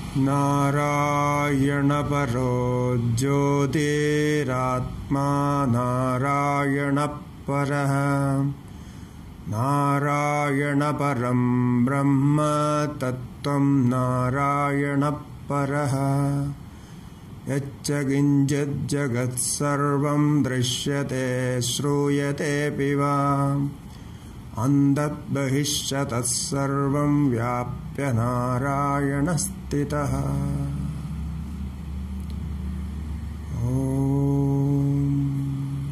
नारायणपरो ज्योतिरात्मा नारायणपरः नारायणपरं ब्रह्म तत्त्वं नारायणपरः यच्च किञ्चिज्जगत्सर्वं दृश्यते श्रूयतेऽपि वा अन्तद्बहिश्च तत्सर्वं व्याप्य नारायणस्थितः ॐ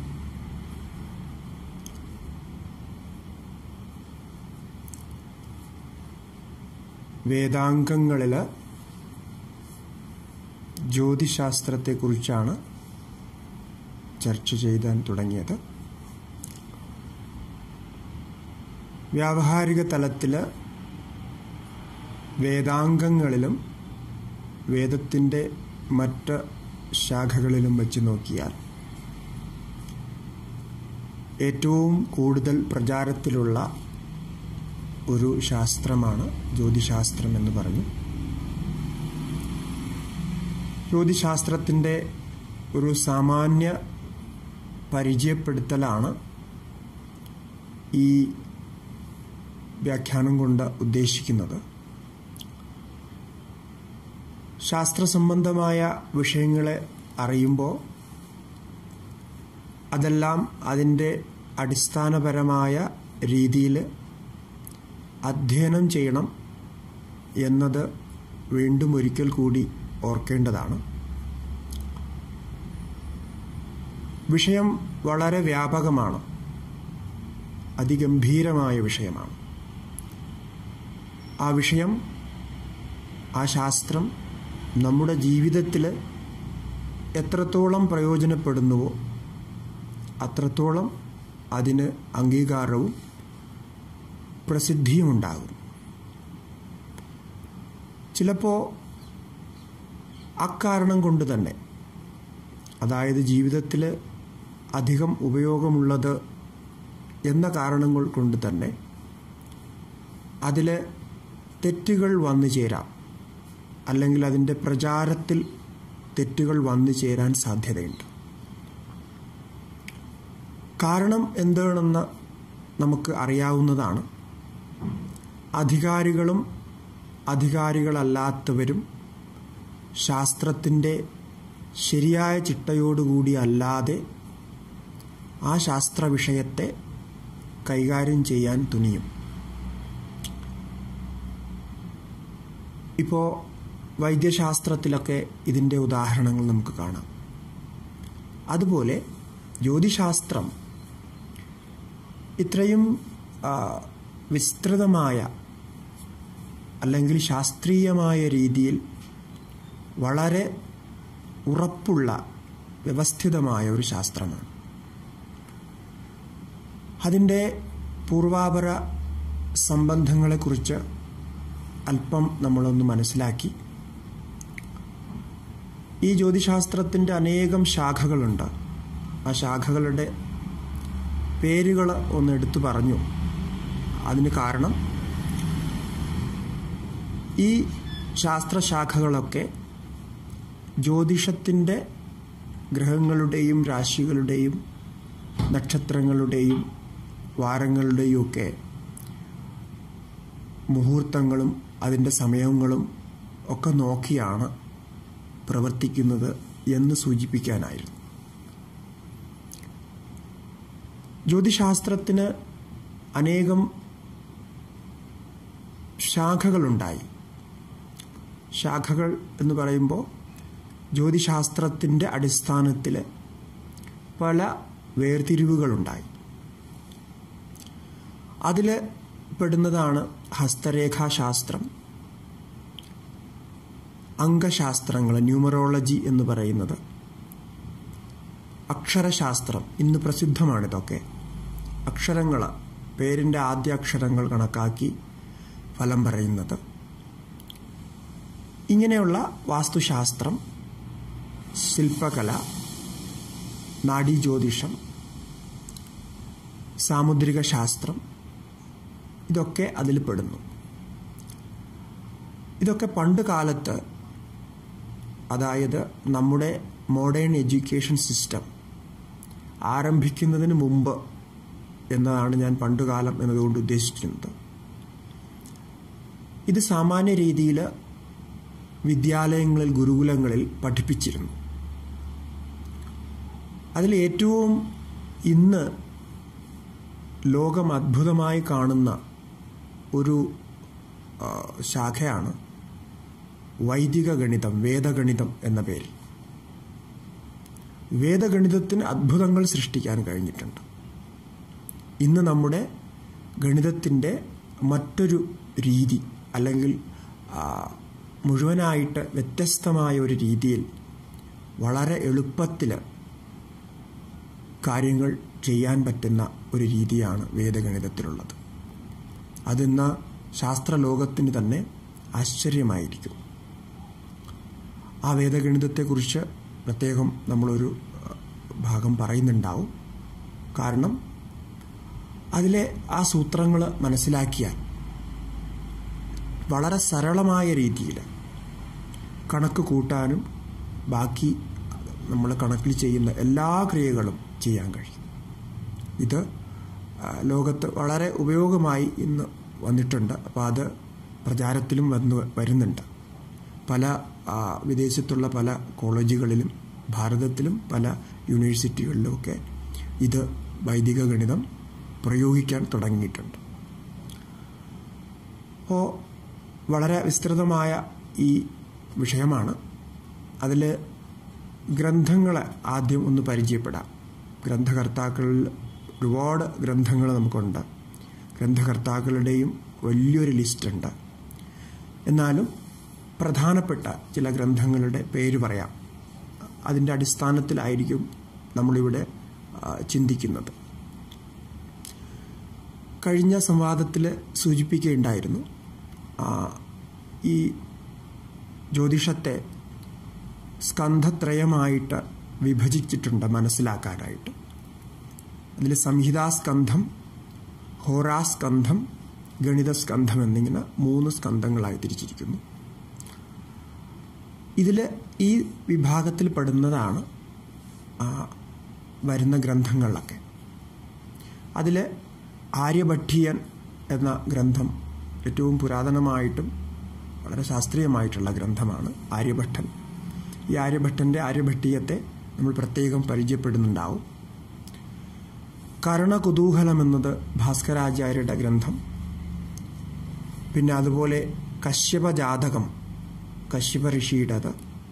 വേദാംഗങ്ങളിൽ ജ്യോതിശാസ്ത്രത്തെക്കുറിച്ചാണ് ചർച്ച ചെയ്താൻ തുടങ്ങിയത് വ്യാവഹാരിക തലത്തിൽ വേദാംഗങ്ങളിലും വേദത്തിൻ്റെ മറ്റ് ശാഖകളിലും വെച്ച് നോക്കിയാൽ ഏറ്റവും കൂടുതൽ പ്രചാരത്തിലുള്ള ഒരു ശാസ്ത്രമാണ് ജ്യോതിശാസ്ത്രം എന്ന് പറഞ്ഞു ജ്യോതിശാസ്ത്രത്തിൻ്റെ ഒരു സാമാന്യ പരിചയപ്പെടുത്തലാണ് ഈ വ്യാഖ്യാനം കൊണ്ട് ഉദ്ദേശിക്കുന്നത് ശാസ്ത്രസംബന്ധമായ വിഷയങ്ങളെ അറിയുമ്പോൾ അതെല്ലാം അതിൻ്റെ അടിസ്ഥാനപരമായ രീതിയിൽ അധ്യയനം ചെയ്യണം എന്നത് വീണ്ടും ഒരിക്കൽ കൂടി ഓർക്കേണ്ടതാണ് വിഷയം വളരെ വ്യാപകമാണ് അതിഗംഭീരമായ വിഷയമാണ് ആ വിഷയം ആ ശാസ്ത്രം നമ്മുടെ ജീവിതത്തിൽ എത്രത്തോളം പ്രയോജനപ്പെടുന്നുവോ അത്രത്തോളം അതിന് അംഗീകാരവും പ്രസിദ്ധിയും ഉണ്ടാകും ചിലപ്പോൾ അക്കാരണം കൊണ്ട് തന്നെ അതായത് ജീവിതത്തിൽ അധികം ഉപയോഗമുള്ളത് എന്ന കാരണങ്ങൾ കൊണ്ട് തന്നെ അതിൽ തെറ്റുകൾ വന്നു ചേരാം അല്ലെങ്കിൽ അതിൻ്റെ പ്രചാരത്തിൽ തെറ്റുകൾ വന്നു ചേരാൻ സാധ്യതയുണ്ട് കാരണം എന്താണെന്ന് നമുക്ക് അറിയാവുന്നതാണ് അധികാരികളും അധികാരികളല്ലാത്തവരും ശാസ്ത്രത്തിൻ്റെ ശരിയായ ചിട്ടയോടുകൂടി അല്ലാതെ ആ ശാസ്ത്ര വിഷയത്തെ കൈകാര്യം ചെയ്യാൻ തുനിയും ഇപ്പോൾ വൈദ്യശാസ്ത്രത്തിലൊക്കെ ഇതിൻ്റെ ഉദാഹരണങ്ങൾ നമുക്ക് കാണാം അതുപോലെ ജ്യോതിശാസ്ത്രം ഇത്രയും വിസ്തൃതമായ അല്ലെങ്കിൽ ശാസ്ത്രീയമായ രീതിയിൽ വളരെ ഉറപ്പുള്ള വ്യവസ്ഥിതമായ ഒരു ശാസ്ത്രമാണ് അതിൻ്റെ പൂർവാപര സംബന്ധങ്ങളെക്കുറിച്ച് അല്പം നമ്മളൊന്ന് മനസ്സിലാക്കി ഈ ജ്യോതിശാസ്ത്രത്തിൻ്റെ അനേകം ശാഖകളുണ്ട് ആ ശാഖകളുടെ പേരുകൾ ഒന്ന് എടുത്തു പറഞ്ഞു അതിന് കാരണം ഈ ശാസ്ത്രശാഖകളൊക്കെ ജ്യോതിഷത്തിൻ്റെ ഗ്രഹങ്ങളുടെയും രാശികളുടെയും നക്ഷത്രങ്ങളുടെയും വാരങ്ങളുടെയും ഒക്കെ മുഹൂർത്തങ്ങളും അതിൻ്റെ സമയങ്ങളും ഒക്കെ നോക്കിയാണ് പ്രവർത്തിക്കുന്നത് എന്ന് സൂചിപ്പിക്കാനായിരുന്നു ജ്യോതിശാസ്ത്രത്തിന് അനേകം ശാഖകളുണ്ടായി ശാഖകൾ എന്ന് പറയുമ്പോൾ ജ്യോതിശാസ്ത്രത്തിൻ്റെ അടിസ്ഥാനത്തിൽ പല വേർതിരിവുകളുണ്ടായി അതിൽ പെടുന്നതാണ് ഹസ്തരേഖാശാസ്ത്രം അംഗശാസ്ത്രങ്ങൾ ന്യൂമറോളജി എന്ന് പറയുന്നത് അക്ഷരശാസ്ത്രം ഇന്ന് പ്രസിദ്ധമാണിതൊക്കെ അക്ഷരങ്ങൾ പേരിൻ്റെ ആദ്യ അക്ഷരങ്ങൾ കണക്കാക്കി ഫലം പറയുന്നത് ഇങ്ങനെയുള്ള വാസ്തുശാസ്ത്രം ശില്പകല നാഡീജ്യോതിഷം സാമുദ്രിക ശാസ്ത്രം ഇതൊക്കെ അതിൽ പെടുന്നു ഇതൊക്കെ പണ്ട് കാലത്ത് അതായത് നമ്മുടെ മോഡേൺ എഡ്യൂക്കേഷൻ സിസ്റ്റം ആരംഭിക്കുന്നതിന് മുമ്പ് എന്നതാണ് ഞാൻ പണ്ടുകാലം എന്നതുകൊണ്ട് ഉദ്ദേശിക്കുന്നത് ഇത് സാമാന്യ രീതിയിൽ വിദ്യാലയങ്ങളിൽ ഗുരുകുലങ്ങളിൽ പഠിപ്പിച്ചിരുന്നു അതിൽ ഏറ്റവും ഇന്ന് ലോകം അത്ഭുതമായി കാണുന്ന ഒരു ശാഖയാണ് വൈദിക ഗണിതം വേദഗണിതം എന്ന പേരിൽ വേദഗണിതത്തിന് അത്ഭുതങ്ങൾ സൃഷ്ടിക്കാൻ കഴിഞ്ഞിട്ടുണ്ട് ഇന്ന് നമ്മുടെ ഗണിതത്തിൻ്റെ മറ്റൊരു രീതി അല്ലെങ്കിൽ മുഴുവനായിട്ട് വ്യത്യസ്തമായ ഒരു രീതിയിൽ വളരെ എളുപ്പത്തിൽ കാര്യങ്ങൾ ചെയ്യാൻ പറ്റുന്ന ഒരു രീതിയാണ് വേദഗണിതത്തിലുള്ളത് അതിന്ന് ശാസ്ത്രലോകത്തിന് തന്നെ ആശ്ചര്യമായിരിക്കും ആ വേദഗണിതത്തെക്കുറിച്ച് പ്രത്യേകം നമ്മളൊരു ഭാഗം പറയുന്നുണ്ടാവും കാരണം അതിലെ ആ സൂത്രങ്ങൾ മനസ്സിലാക്കിയാൽ വളരെ സരളമായ രീതിയിൽ കണക്ക് കൂട്ടാനും ബാക്കി നമ്മൾ കണക്കിൽ ചെയ്യുന്ന എല്ലാ ക്രിയകളും ചെയ്യാൻ കഴിയും ഇത് ലോകത്ത് വളരെ ഉപയോഗമായി ഇന്ന് വന്നിട്ടുണ്ട് അപ്പോൾ അത് പ്രചാരത്തിലും വന്ന് വരുന്നുണ്ട് പല വിദേശത്തുള്ള പല കോളേജുകളിലും ഭാരതത്തിലും പല യൂണിവേഴ്സിറ്റികളിലുമൊക്കെ ഇത് വൈദിക ഗണിതം പ്രയോഗിക്കാൻ തുടങ്ങിയിട്ടുണ്ട് അപ്പോൾ വളരെ വിസ്തൃതമായ ഈ വിഷയമാണ് അതിൽ ഗ്രന്ഥങ്ങളെ ആദ്യം ഒന്ന് പരിചയപ്പെടാം ഗ്രന്ഥകർത്താക്കളിൽ ഒരുപാട് ഗ്രന്ഥങ്ങൾ നമുക്കുണ്ട് ഗ്രന്ഥകർത്താക്കളുടെയും വലിയൊരു ലിസ്റ്റുണ്ട് എന്നാലും പ്രധാനപ്പെട്ട ചില ഗ്രന്ഥങ്ങളുടെ പേര് പറയാം അതിൻ്റെ അടിസ്ഥാനത്തിലായിരിക്കും നമ്മളിവിടെ ചിന്തിക്കുന്നത് കഴിഞ്ഞ സംവാദത്തിൽ സൂചിപ്പിക്കുകയുണ്ടായിരുന്നു ഈ ജ്യോതിഷത്തെ സ്കന്ധത്രയമായിട്ട് വിഭജിച്ചിട്ടുണ്ട് മനസ്സിലാക്കാനായിട്ട് അതിൽ സംഹിതാസ്കന്ധം ഹോറാസ്കന്ധം ഗണിതസ്കന്ധം എന്നിങ്ങനെ മൂന്ന് സ്കന്ധങ്ങളായി തിരിച്ചിരിക്കുന്നു ഇതിൽ ഈ വിഭാഗത്തിൽ പെടുന്നതാണ് വരുന്ന ഗ്രന്ഥങ്ങളിലൊക്കെ അതിൽ ആര്യഭട്ടീയൻ എന്ന ഗ്രന്ഥം ഏറ്റവും പുരാതനമായിട്ടും വളരെ ശാസ്ത്രീയമായിട്ടുള്ള ഗ്രന്ഥമാണ് ആര്യഭട്ടൻ ഈ ആര്യഭട്ടൻ്റെ ആര്യഭട്ടീയത്തെ നമ്മൾ പ്രത്യേകം പരിചയപ്പെടുന്നുണ്ടാവും കരണകുതൂഹലം എന്നത് ഭാസ്കരാചാര്യരുടെ ഗ്രന്ഥം പിന്നെ അതുപോലെ കശ്യപജാതകം കശ്യപ ഋഷിയുടേത്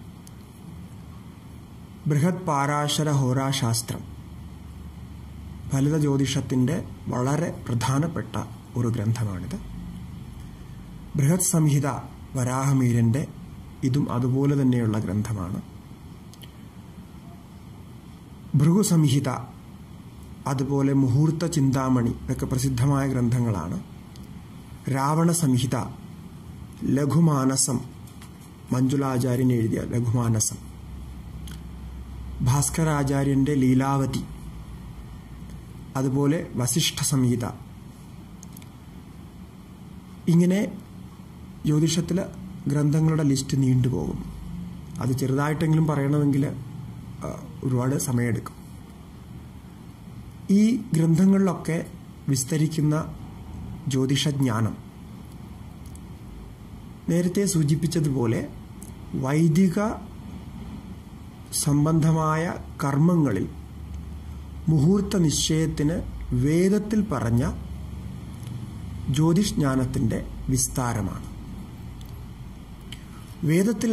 ബൃഹത് പാരാശര ഹോരാശാസ്ത്രം ഫലിത ജ്യോതിഷത്തിൻ്റെ വളരെ പ്രധാനപ്പെട്ട ഒരു ഗ്രന്ഥമാണിത് ബൃഹത് സംഹിത വരാഹമീരൻ്റെ ഇതും അതുപോലെ തന്നെയുള്ള ഗ്രന്ഥമാണ് ഭൃഗുസംഹിത അതുപോലെ മുഹൂർത്ത ചിന്താമണി ഇതൊക്കെ പ്രസിദ്ധമായ ഗ്രന്ഥങ്ങളാണ് രാവണ സംഹിത ലഘുമാനസം മഞ്ജുളാചാര്യൻ എഴുതിയ ലഘുമാനസം ഭാസ്കരാചാര്യൻ്റെ ലീലാവതി അതുപോലെ വസിഷ്ഠ സംഹിത ഇങ്ങനെ ജ്യോതിഷത്തിൽ ഗ്രന്ഥങ്ങളുടെ ലിസ്റ്റ് നീണ്ടുപോകും അത് ചെറുതായിട്ടെങ്കിലും പറയണമെങ്കിൽ ഒരുപാട് സമയമെടുക്കും ഈ ഗ്രന്ഥങ്ങളിലൊക്കെ വിസ്തരിക്കുന്ന ജ്യോതിഷജ്ഞാനം നേരത്തെ സൂചിപ്പിച്ചതുപോലെ വൈദിക സംബന്ധമായ കർമ്മങ്ങളിൽ മുഹൂർത്ത നിശ്ചയത്തിന് വേദത്തിൽ പറഞ്ഞ ജ്യോതിഷ് ജ്ഞാനത്തിൻ്റെ വിസ്താരമാണ് വേദത്തിൽ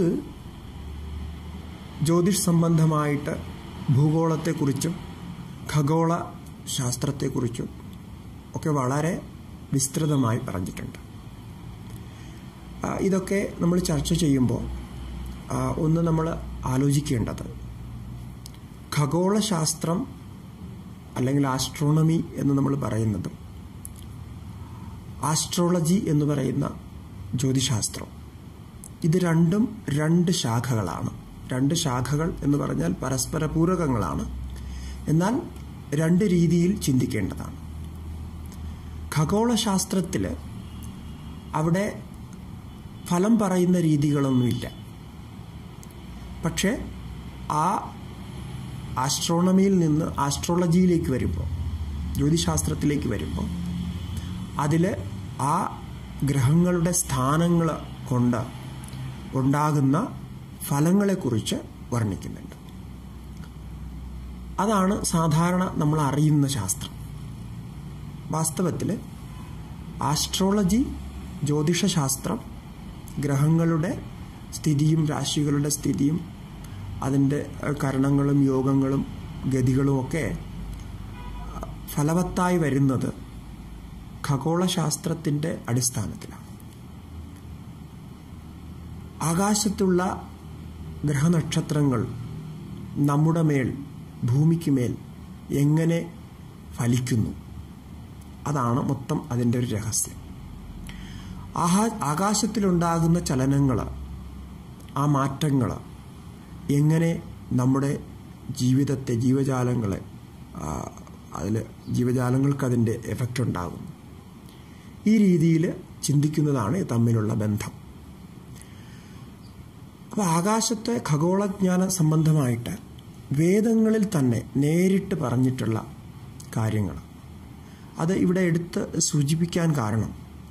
ജ്യോതിഷ് സംബന്ധമായിട്ട് ഭൂഗോളത്തെക്കുറിച്ചും ഖഗോള ശാസ്ത്രത്തെക്കുറിച്ചും ഒക്കെ വളരെ വിസ്തൃതമായി പറഞ്ഞിട്ടുണ്ട് ഇതൊക്കെ നമ്മൾ ചർച്ച ചെയ്യുമ്പോൾ ഒന്ന് നമ്മൾ ആലോചിക്കേണ്ടത് ഖഗോളശാസ്ത്രം അല്ലെങ്കിൽ ആസ്ട്രോണമി എന്ന് നമ്മൾ പറയുന്നത് ആസ്ട്രോളജി എന്ന് പറയുന്ന ജ്യോതിശാസ്ത്രം ഇത് രണ്ടും രണ്ട് ശാഖകളാണ് രണ്ട് ശാഖകൾ എന്ന് പറഞ്ഞാൽ പരസ്പര പൂരകങ്ങളാണ് എന്നാൽ രണ്ട് രീതിയിൽ ചിന്തിക്കേണ്ടതാണ് ഖഗോളശാസ്ത്രത്തിൽ അവിടെ ഫലം പറയുന്ന രീതികളൊന്നുമില്ല പക്ഷേ ആ ആസ്ട്രോണമിയിൽ നിന്ന് ആസ്ട്രോളജിയിലേക്ക് വരുമ്പോൾ ജ്യോതിശാസ്ത്രത്തിലേക്ക് വരുമ്പോൾ അതിൽ ആ ഗ്രഹങ്ങളുടെ സ്ഥാനങ്ങൾ കൊണ്ട് ഉണ്ടാകുന്ന ഫലങ്ങളെക്കുറിച്ച് വർണ്ണിക്കുന്നുണ്ട് അതാണ് സാധാരണ നമ്മൾ അറിയുന്ന ശാസ്ത്രം വാസ്തവത്തിൽ ആസ്ട്രോളജി ജ്യോതിഷശാസ്ത്രം ഗ്രഹങ്ങളുടെ സ്ഥിതിയും രാശികളുടെ സ്ഥിതിയും അതിൻ്റെ കരണങ്ങളും യോഗങ്ങളും ഗതികളും ഒക്കെ ഫലവത്തായി വരുന്നത് ഖഗോളശാസ്ത്രത്തിൻ്റെ അടിസ്ഥാനത്തിലാണ് ആകാശത്തുള്ള ഗ്രഹനക്ഷത്രങ്ങൾ നമ്മുടെ മേൽ ഭൂമിക്ക് മേൽ എങ്ങനെ ഫലിക്കുന്നു അതാണ് മൊത്തം അതിൻ്റെ ഒരു രഹസ്യം ആഹാ ആകാശത്തിലുണ്ടാകുന്ന ചലനങ്ങൾ ആ മാറ്റങ്ങൾ എങ്ങനെ നമ്മുടെ ജീവിതത്തെ ജീവജാലങ്ങളെ അതിൽ ജീവജാലങ്ങൾക്ക് അതിൻ്റെ എഫക്റ്റ് ഉണ്ടാകുന്നു ഈ രീതിയിൽ ചിന്തിക്കുന്നതാണ് തമ്മിലുള്ള ബന്ധം അപ്പോൾ ആകാശത്തെ ഖഗോളജ്ഞാന സംബന്ധമായിട്ട് വേദങ്ങളിൽ തന്നെ നേരിട്ട് പറഞ്ഞിട്ടുള്ള കാര്യങ്ങൾ അത് ഇവിടെ എടുത്ത് സൂചിപ്പിക്കാൻ കാരണം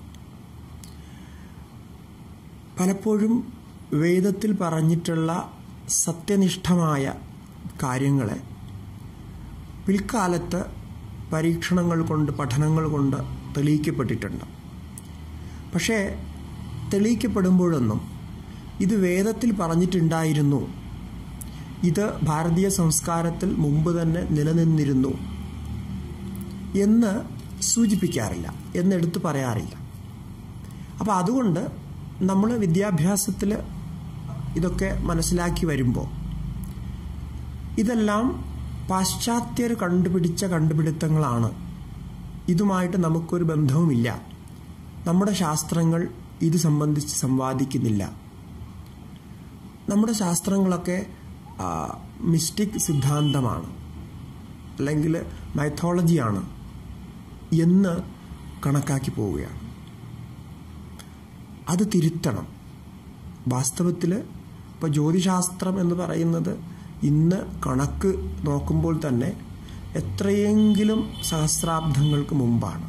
പലപ്പോഴും വേദത്തിൽ പറഞ്ഞിട്ടുള്ള സത്യനിഷ്ഠമായ കാര്യങ്ങളെ പിൽക്കാലത്ത് പരീക്ഷണങ്ങൾ കൊണ്ട് പഠനങ്ങൾ കൊണ്ട് തെളിയിക്കപ്പെട്ടിട്ടുണ്ട് പക്ഷേ തെളിയിക്കപ്പെടുമ്പോഴൊന്നും ഇത് വേദത്തിൽ പറഞ്ഞിട്ടുണ്ടായിരുന്നു ഇത് ഭാരതീയ സംസ്കാരത്തിൽ മുമ്പ് തന്നെ നിലനിന്നിരുന്നു എന്ന് സൂചിപ്പിക്കാറില്ല എന്നെടുത്ത് പറയാറില്ല അപ്പോൾ അതുകൊണ്ട് നമ്മൾ വിദ്യാഭ്യാസത്തിൽ ഇതൊക്കെ മനസ്സിലാക്കി വരുമ്പോൾ ഇതെല്ലാം പാശ്ചാത്യർ കണ്ടുപിടിച്ച കണ്ടുപിടുത്തങ്ങളാണ് ഇതുമായിട്ട് നമുക്കൊരു ബന്ധവുമില്ല നമ്മുടെ ശാസ്ത്രങ്ങൾ ഇത് സംബന്ധിച്ച് സംവാദിക്കുന്നില്ല നമ്മുടെ ശാസ്ത്രങ്ങളൊക്കെ മിസ്റ്റിക് സിദ്ധാന്തമാണ് അല്ലെങ്കിൽ മൈത്തോളജിയാണ് എന്ന് കണക്കാക്കി പോവുകയാണ് അത് തിരുത്തണം വാസ്തവത്തിൽ ഇപ്പോൾ ജ്യോതിശാസ്ത്രം എന്ന് പറയുന്നത് ഇന്ന് കണക്ക് നോക്കുമ്പോൾ തന്നെ എത്രയെങ്കിലും സഹസ്രാബ്ദങ്ങൾക്ക് മുമ്പാണ്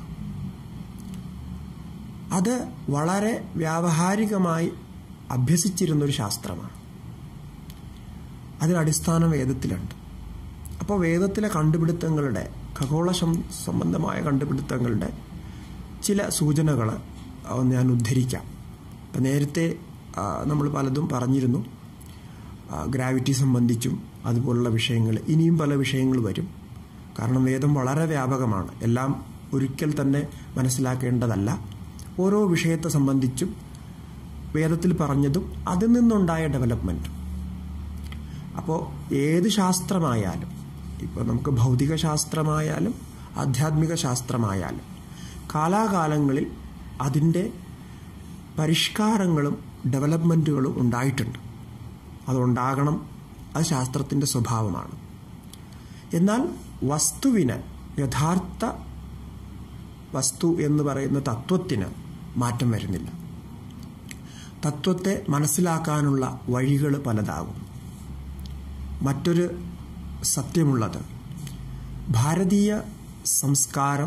അത് വളരെ വ്യാവഹാരികമായി അഭ്യസിച്ചിരുന്നൊരു ശാസ്ത്രമാണ് അതിനടിസ്ഥാനം വേദത്തിലുണ്ട് അപ്പോൾ വേദത്തിലെ കണ്ടുപിടുത്തങ്ങളുടെ ഖഗോള സംബന്ധമായ കണ്ടുപിടുത്തങ്ങളുടെ ചില സൂചനകൾ ഞാൻ ഉദ്ധരിക്കാം അപ്പം നേരത്തെ നമ്മൾ പലതും പറഞ്ഞിരുന്നു ഗ്രാവിറ്റി സംബന്ധിച്ചും അതുപോലുള്ള വിഷയങ്ങൾ ഇനിയും പല വിഷയങ്ങൾ വരും കാരണം വേദം വളരെ വ്യാപകമാണ് എല്ലാം ഒരിക്കൽ തന്നെ മനസ്സിലാക്കേണ്ടതല്ല ഓരോ വിഷയത്തെ സംബന്ധിച്ചും വേദത്തിൽ പറഞ്ഞതും അതിൽ നിന്നുണ്ടായ ഡെവലപ്മെൻറ്റും അപ്പോൾ ഏത് ശാസ്ത്രമായാലും ഇപ്പോൾ നമുക്ക് ഭൗതിക ശാസ്ത്രമായാലും ആധ്യാത്മിക ശാസ്ത്രമായാലും കാലാകാലങ്ങളിൽ അതിൻ്റെ പരിഷ്കാരങ്ങളും ഡെവലപ്മെൻറ്റുകളും ഉണ്ടായിട്ടുണ്ട് അതുണ്ടാകണം അത് ശാസ്ത്രത്തിൻ്റെ സ്വഭാവമാണ് എന്നാൽ വസ്തുവിന് യഥാർത്ഥ വസ്തു എന്ന് പറയുന്ന തത്വത്തിന് മാറ്റം വരുന്നില്ല തത്വത്തെ മനസ്സിലാക്കാനുള്ള വഴികൾ പലതാകും മറ്റൊരു സത്യമുള്ളത് ഭാരതീയ സംസ്കാരം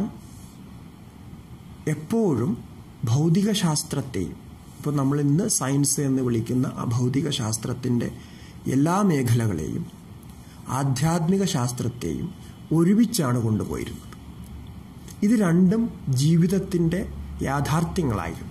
എപ്പോഴും ഭൗതിക ശാസ്ത്രത്തെയും ഇപ്പോൾ നമ്മൾ ഇന്ന് സയൻസ് എന്ന് വിളിക്കുന്ന ആ ഭൗതിക ശാസ്ത്രത്തിൻ്റെ എല്ലാ മേഖലകളെയും ആധ്യാത്മിക ശാസ്ത്രത്തെയും ഒരുമിച്ചാണ് കൊണ്ടുപോയിരുന്നത് ഇത് രണ്ടും ജീവിതത്തിൻ്റെ യാഥാർത്ഥ്യങ്ങളായിരുന്നു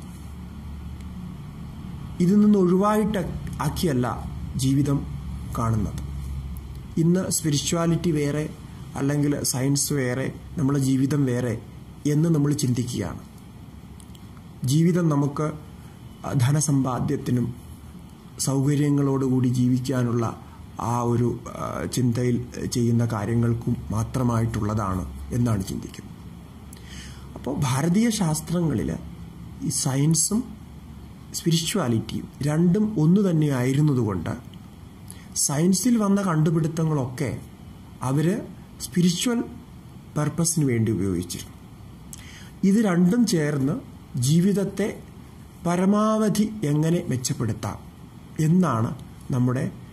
ഇതിൽ നിന്ന് ഒഴിവായിട്ട് ആക്കിയല്ല ജീവിതം കാണുന്നത് ഇന്ന് സ്പിരിച്വാലിറ്റി വേറെ അല്ലെങ്കിൽ സയൻസ് വേറെ നമ്മളെ ജീവിതം വേറെ എന്ന് നമ്മൾ ചിന്തിക്കുകയാണ് ജീവിതം നമുക്ക് ധനസമ്പാദ്യത്തിനും സൗകര്യങ്ങളോടുകൂടി ജീവിക്കാനുള്ള ആ ഒരു ചിന്തയിൽ ചെയ്യുന്ന കാര്യങ്ങൾക്കും മാത്രമായിട്ടുള്ളതാണ് എന്നാണ് ചിന്തിക്കുന്നത് അപ്പോൾ ഭാരതീയ ശാസ്ത്രങ്ങളിൽ ഈ സയൻസും സ്പിരിച്വാലിറ്റിയും രണ്ടും ഒന്നു തന്നെയായിരുന്നതുകൊണ്ട് സയൻസിൽ വന്ന കണ്ടുപിടുത്തങ്ങളൊക്കെ അവർ സ്പിരിച്വൽ പർപ്പസിന് വേണ്ടി ഉപയോഗിച്ചിരുന്നു ഇത് രണ്ടും ചേർന്ന് ജീവിതത്തെ പരമാവധി എങ്ങനെ മെച്ചപ്പെടുത്താം എന്നാണ് നമ്മുടെ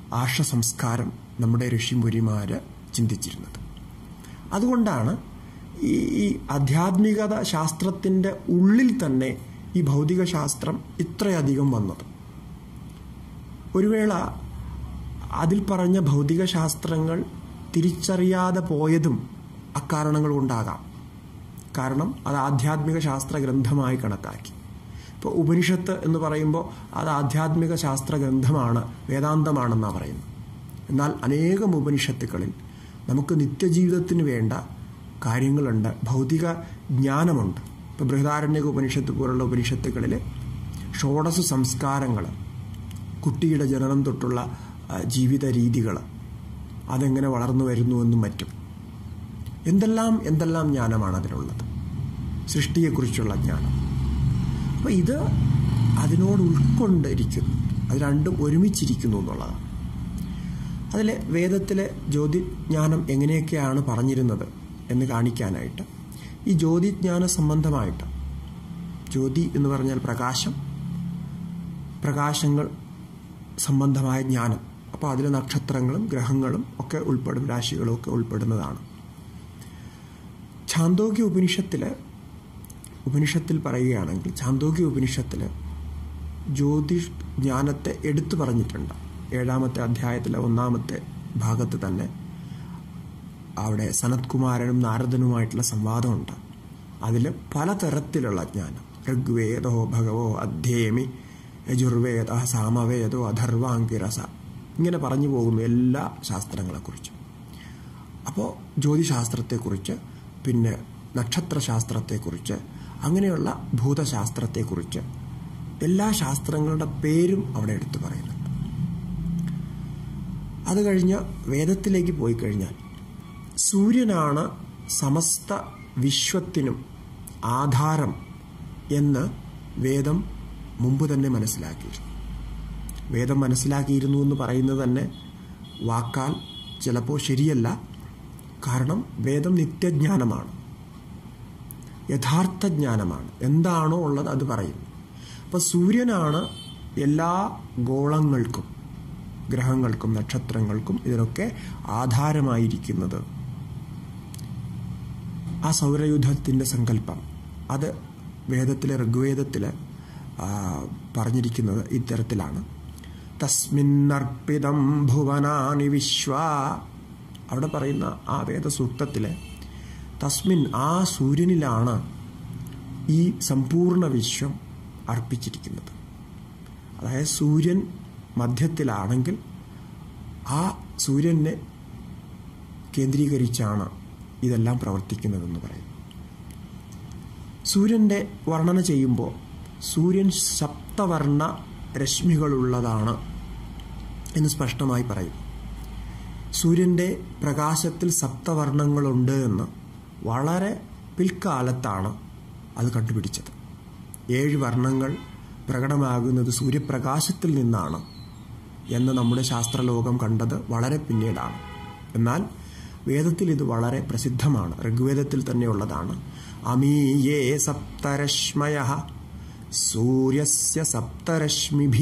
ആർഷസംസ്കാരം നമ്മുടെ ഋഷിമുരിമാർ ചിന്തിച്ചിരുന്നത് അതുകൊണ്ടാണ് ഈ ഈ ആധ്യാത്മികത ശാസ്ത്രത്തിൻ്റെ ഉള്ളിൽ തന്നെ ഈ ഭൗതിക ശാസ്ത്രം ഇത്രയധികം വന്നത് ഒരു വേള അതിൽ പറഞ്ഞ ഭൗതിക ശാസ്ത്രങ്ങൾ തിരിച്ചറിയാതെ പോയതും അക്കാരണങ്ങൾ കൊണ്ടാകാം കാരണം അത് ആധ്യാത്മിക ശാസ്ത്ര ഗ്രന്ഥമായി കണക്കാക്കി ഇപ്പോൾ ഉപനിഷത്ത് എന്ന് പറയുമ്പോൾ അത് ആധ്യാത്മിക ശാസ്ത്ര ഗ്രന്ഥമാണ് വേദാന്തമാണെന്നാണ് പറയുന്നത് എന്നാൽ അനേകം ഉപനിഷത്തുക്കളിൽ നമുക്ക് നിത്യജീവിതത്തിന് വേണ്ട കാര്യങ്ങളുണ്ട് ഭൗതിക ജ്ഞാനമുണ്ട് ഇപ്പോൾ ബൃഹദാരണ്യക ഉപനിഷത്ത് പോലുള്ള ഉപനിഷത്തുകളിൽ ഷോഡശ സംസ്കാരങ്ങൾ കുട്ടിയുടെ ജനനം തൊട്ടുള്ള ജീവിത രീതികൾ അതെങ്ങനെ വളർന്നു വരുന്നുവെന്നും മറ്റും എന്തെല്ലാം എന്തെല്ലാം ജ്ഞാനമാണ് അതിനുള്ളത് സൃഷ്ടിയെക്കുറിച്ചുള്ള ജ്ഞാനം അപ്പോൾ ഇത് അതിനോട് ഉൾക്കൊണ്ടിരിക്കുന്നു അത് രണ്ടും ഒരുമിച്ചിരിക്കുന്നു എന്നുള്ളതാണ് അതിലെ വേദത്തിലെ ജ്യോതിജ്ഞാനം എങ്ങനെയൊക്കെയാണ് പറഞ്ഞിരുന്നത് എന്ന് കാണിക്കാനായിട്ട് ഈ ജ്യോതിജ്ഞാന സംബന്ധമായിട്ട് ജ്യോതി എന്ന് പറഞ്ഞാൽ പ്രകാശം പ്രകാശങ്ങൾ സംബന്ധമായ ജ്ഞാനം അപ്പോൾ അതിൽ നക്ഷത്രങ്ങളും ഗ്രഹങ്ങളും ഒക്കെ ഉൾപ്പെടും രാശികളും ഒക്കെ ഉൾപ്പെടുന്നതാണ് ഛാന്തോഗ്യ ഉപനിഷത്തിൽ ഉപനിഷത്തിൽ പറയുകയാണെങ്കിൽ ഛാന്തോഗ്യ ഉപനിഷത്തിൽ ജ്യോതിഷ് ജ്ഞാനത്തെ എടുത്തു പറഞ്ഞിട്ടുണ്ട് ഏഴാമത്തെ അധ്യായത്തിലെ ഒന്നാമത്തെ ഭാഗത്ത് തന്നെ അവിടെ സനത് കുമാരനും നാരദനുമായിട്ടുള്ള സംവാദമുണ്ട് അതിൽ പലതരത്തിലുള്ള ജ്ഞാനം ഋഗ്വേദോ ഭഗവോ അധ്യേമി യജുർവേദ സാമവേദോ അധർവാങ്കിരസ ഇങ്ങനെ പറഞ്ഞു പോകുന്നു എല്ലാ ശാസ്ത്രങ്ങളെക്കുറിച്ചും അപ്പോൾ ജ്യോതിശാസ്ത്രത്തെക്കുറിച്ച് പിന്നെ നക്ഷത്രശാസ്ത്രത്തെക്കുറിച്ച് അങ്ങനെയുള്ള ഭൂതശാസ്ത്രത്തെക്കുറിച്ച് എല്ലാ ശാസ്ത്രങ്ങളുടെ പേരും അവിടെ എടുത്തു പറയുന്നുണ്ട് അത് കഴിഞ്ഞ് വേദത്തിലേക്ക് പോയി കഴിഞ്ഞാൽ സൂര്യനാണ് സമസ്ത വിശ്വത്തിനും ആധാരം എന്ന് വേദം മുമ്പ് തന്നെ മനസ്സിലാക്കിയിരുന്നു വേദം മനസ്സിലാക്കിയിരുന്നു എന്ന് പറയുന്നത് തന്നെ വാക്കാൽ ചിലപ്പോൾ ശരിയല്ല കാരണം വേദം നിത്യജ്ഞാനമാണ് യഥാർത്ഥ ജ്ഞാനമാണ് എന്താണോ ഉള്ളത് അത് പറയും അപ്പോൾ സൂര്യനാണ് എല്ലാ ഗോളങ്ങൾക്കും ഗ്രഹങ്ങൾക്കും നക്ഷത്രങ്ങൾക്കും ഇതിനൊക്കെ ആധാരമായിരിക്കുന്നത് ആ സൗരയുധത്തിൻ്റെ സങ്കല്പം അത് വേദത്തിലെ ഋഗ്വേദത്തിൽ പറഞ്ഞിരിക്കുന്നത് ഇത്തരത്തിലാണ് തസ്മിന്നർപ്പിതം ഭുവനാനി വിശ്വ അവിടെ പറയുന്ന ആ വേദസൂക്തത്തിലെ തസ്മിൻ ആ സൂര്യനിലാണ് ഈ സമ്പൂർണ്ണ വിശ്വം അർപ്പിച്ചിരിക്കുന്നത് അതായത് സൂര്യൻ മധ്യത്തിലാണെങ്കിൽ ആ സൂര്യനെ കേന്ദ്രീകരിച്ചാണ് ഇതെല്ലാം പ്രവർത്തിക്കുന്നതെന്ന് പറയുന്നു സൂര്യൻ്റെ വർണ്ണന ചെയ്യുമ്പോൾ സൂര്യൻ സപ്തവർണ്ണ രശ്മികളുള്ളതാണ് എന്ന് സ്പഷ്ടമായി പറയും സൂര്യൻ്റെ പ്രകാശത്തിൽ സപ്തവർണ്ണങ്ങളുണ്ട് എന്ന് വളരെ പിൽക്കാലത്താണ് അത് കണ്ടുപിടിച്ചത് ഏഴ് വർണ്ണങ്ങൾ പ്രകടമാകുന്നത് സൂര്യപ്രകാശത്തിൽ നിന്നാണ് എന്ന് നമ്മുടെ ശാസ്ത്രലോകം കണ്ടത് വളരെ പിന്നീടാണ് എന്നാൽ വേദത്തിൽ ഇത് വളരെ പ്രസിദ്ധമാണ് ഋഗ്വേദത്തിൽ തന്നെയുള്ളതാണ് അമീയേ സപ്തരശ്മയ സൂര്യസ്യ സപ്തരശ്മിഭി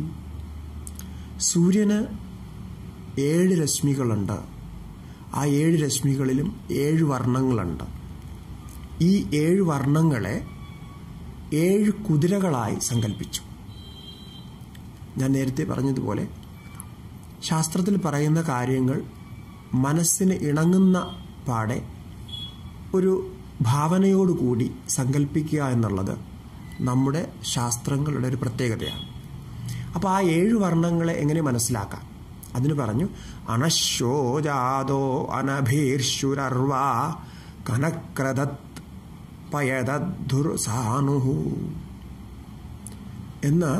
സൂര്യന് ഏഴ് രശ്മികളുണ്ട് ആ ഏഴ് രശ്മികളിലും ഏഴ് വർണ്ണങ്ങളുണ്ട് ഈ ഏഴ് വർണ്ണങ്ങളെ ഏഴ് കുതിരകളായി സങ്കല്പിച്ചു ഞാൻ നേരത്തെ പറഞ്ഞതുപോലെ ശാസ്ത്രത്തിൽ പറയുന്ന കാര്യങ്ങൾ മനസ്സിന് ഇണങ്ങുന്ന പാടെ ഒരു ഭാവനയോടുകൂടി സങ്കല്പിക്കുക എന്നുള്ളത് നമ്മുടെ ശാസ്ത്രങ്ങളുടെ ഒരു പ്രത്യേകതയാണ് അപ്പോൾ ആ ഏഴ് വർണ്ണങ്ങളെ എങ്ങനെ മനസ്സിലാക്കാം അതിന് പറഞ്ഞു അനശോജാതോ അനഭീർഷുരർവ കനക്രദത് പയതധുർസാനുഹു എന്ന്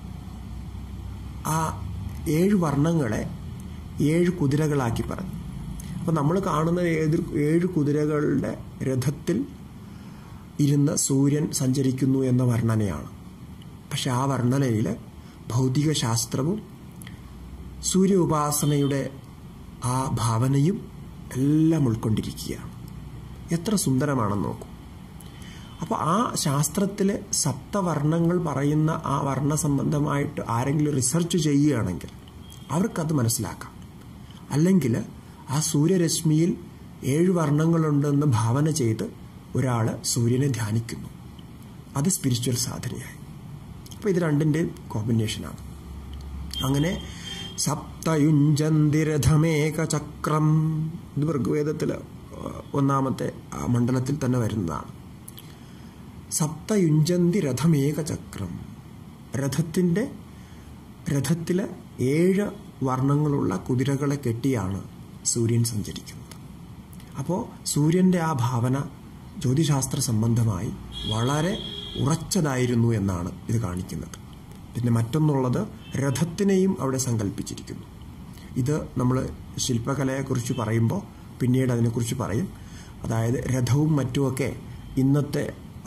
ആ ഏഴ് വർണ്ണങ്ങളെ ഏഴ് കുതിരകളാക്കി പറഞ്ഞു അപ്പോൾ നമ്മൾ കാണുന്ന ഏത് ഏഴ് കുതിരകളുടെ രഥത്തിൽ ഇരുന്ന് സൂര്യൻ സഞ്ചരിക്കുന്നു എന്ന വർണ്ണനയാണ് പക്ഷെ ആ വർണ്ണനയിൽ ഭൗതിക ശാസ്ത്രവും സൂര്യ ഉപാസനയുടെ ആ ഭാവനയും എല്ലാം ഉൾക്കൊണ്ടിരിക്കുകയാണ് എത്ര സുന്ദരമാണെന്ന് നോക്കൂ അപ്പോൾ ആ ശാസ്ത്രത്തിലെ സപ്തവർണ്ണങ്ങൾ പറയുന്ന ആ വർണ്ണ സംബന്ധമായിട്ട് ആരെങ്കിലും റിസർച്ച് ചെയ്യുകയാണെങ്കിൽ അവർക്കത് മനസ്സിലാക്കാം അല്ലെങ്കിൽ ആ സൂര്യരശ്മിയിൽ ഏഴ് വർണ്ണങ്ങളുണ്ടെന്ന് ഭാവന ചെയ്ത് ഒരാൾ സൂര്യനെ ധ്യാനിക്കുന്നു അത് സ്പിരിച്വൽ സാധനയായി അപ്പോൾ ഇത് രണ്ടിൻ്റെയും കോമ്പിനേഷനാണ് അങ്ങനെ സപ്തയുഞ്ചന്തിരഥമേക ചക്രം ഇത് ഋഗ്വേദത്തിൽ ഒന്നാമത്തെ മണ്ഡലത്തിൽ തന്നെ വരുന്നതാണ് സപ്തയുഞ്ചന്തി രഥമേക ചക്രം രഥത്തിൻ്റെ രഥത്തിൽ ഏഴ് വർണ്ണങ്ങളുള്ള കുതിരകളെ കെട്ടിയാണ് സൂര്യൻ സഞ്ചരിക്കുന്നത് അപ്പോൾ സൂര്യൻ്റെ ആ ഭാവന ജ്യോതിശാസ്ത്ര സംബന്ധമായി വളരെ ഉറച്ചതായിരുന്നു എന്നാണ് ഇത് കാണിക്കുന്നത് പിന്നെ മറ്റൊന്നുള്ളത് രഥത്തിനെയും അവിടെ സങ്കല്പിച്ചിരിക്കുന്നു ഇത് നമ്മൾ ശില്പകലയെക്കുറിച്ച് പറയുമ്പോൾ പിന്നീട് അതിനെക്കുറിച്ച് പറയും അതായത് രഥവും മറ്റുമൊക്കെ ഇന്നത്തെ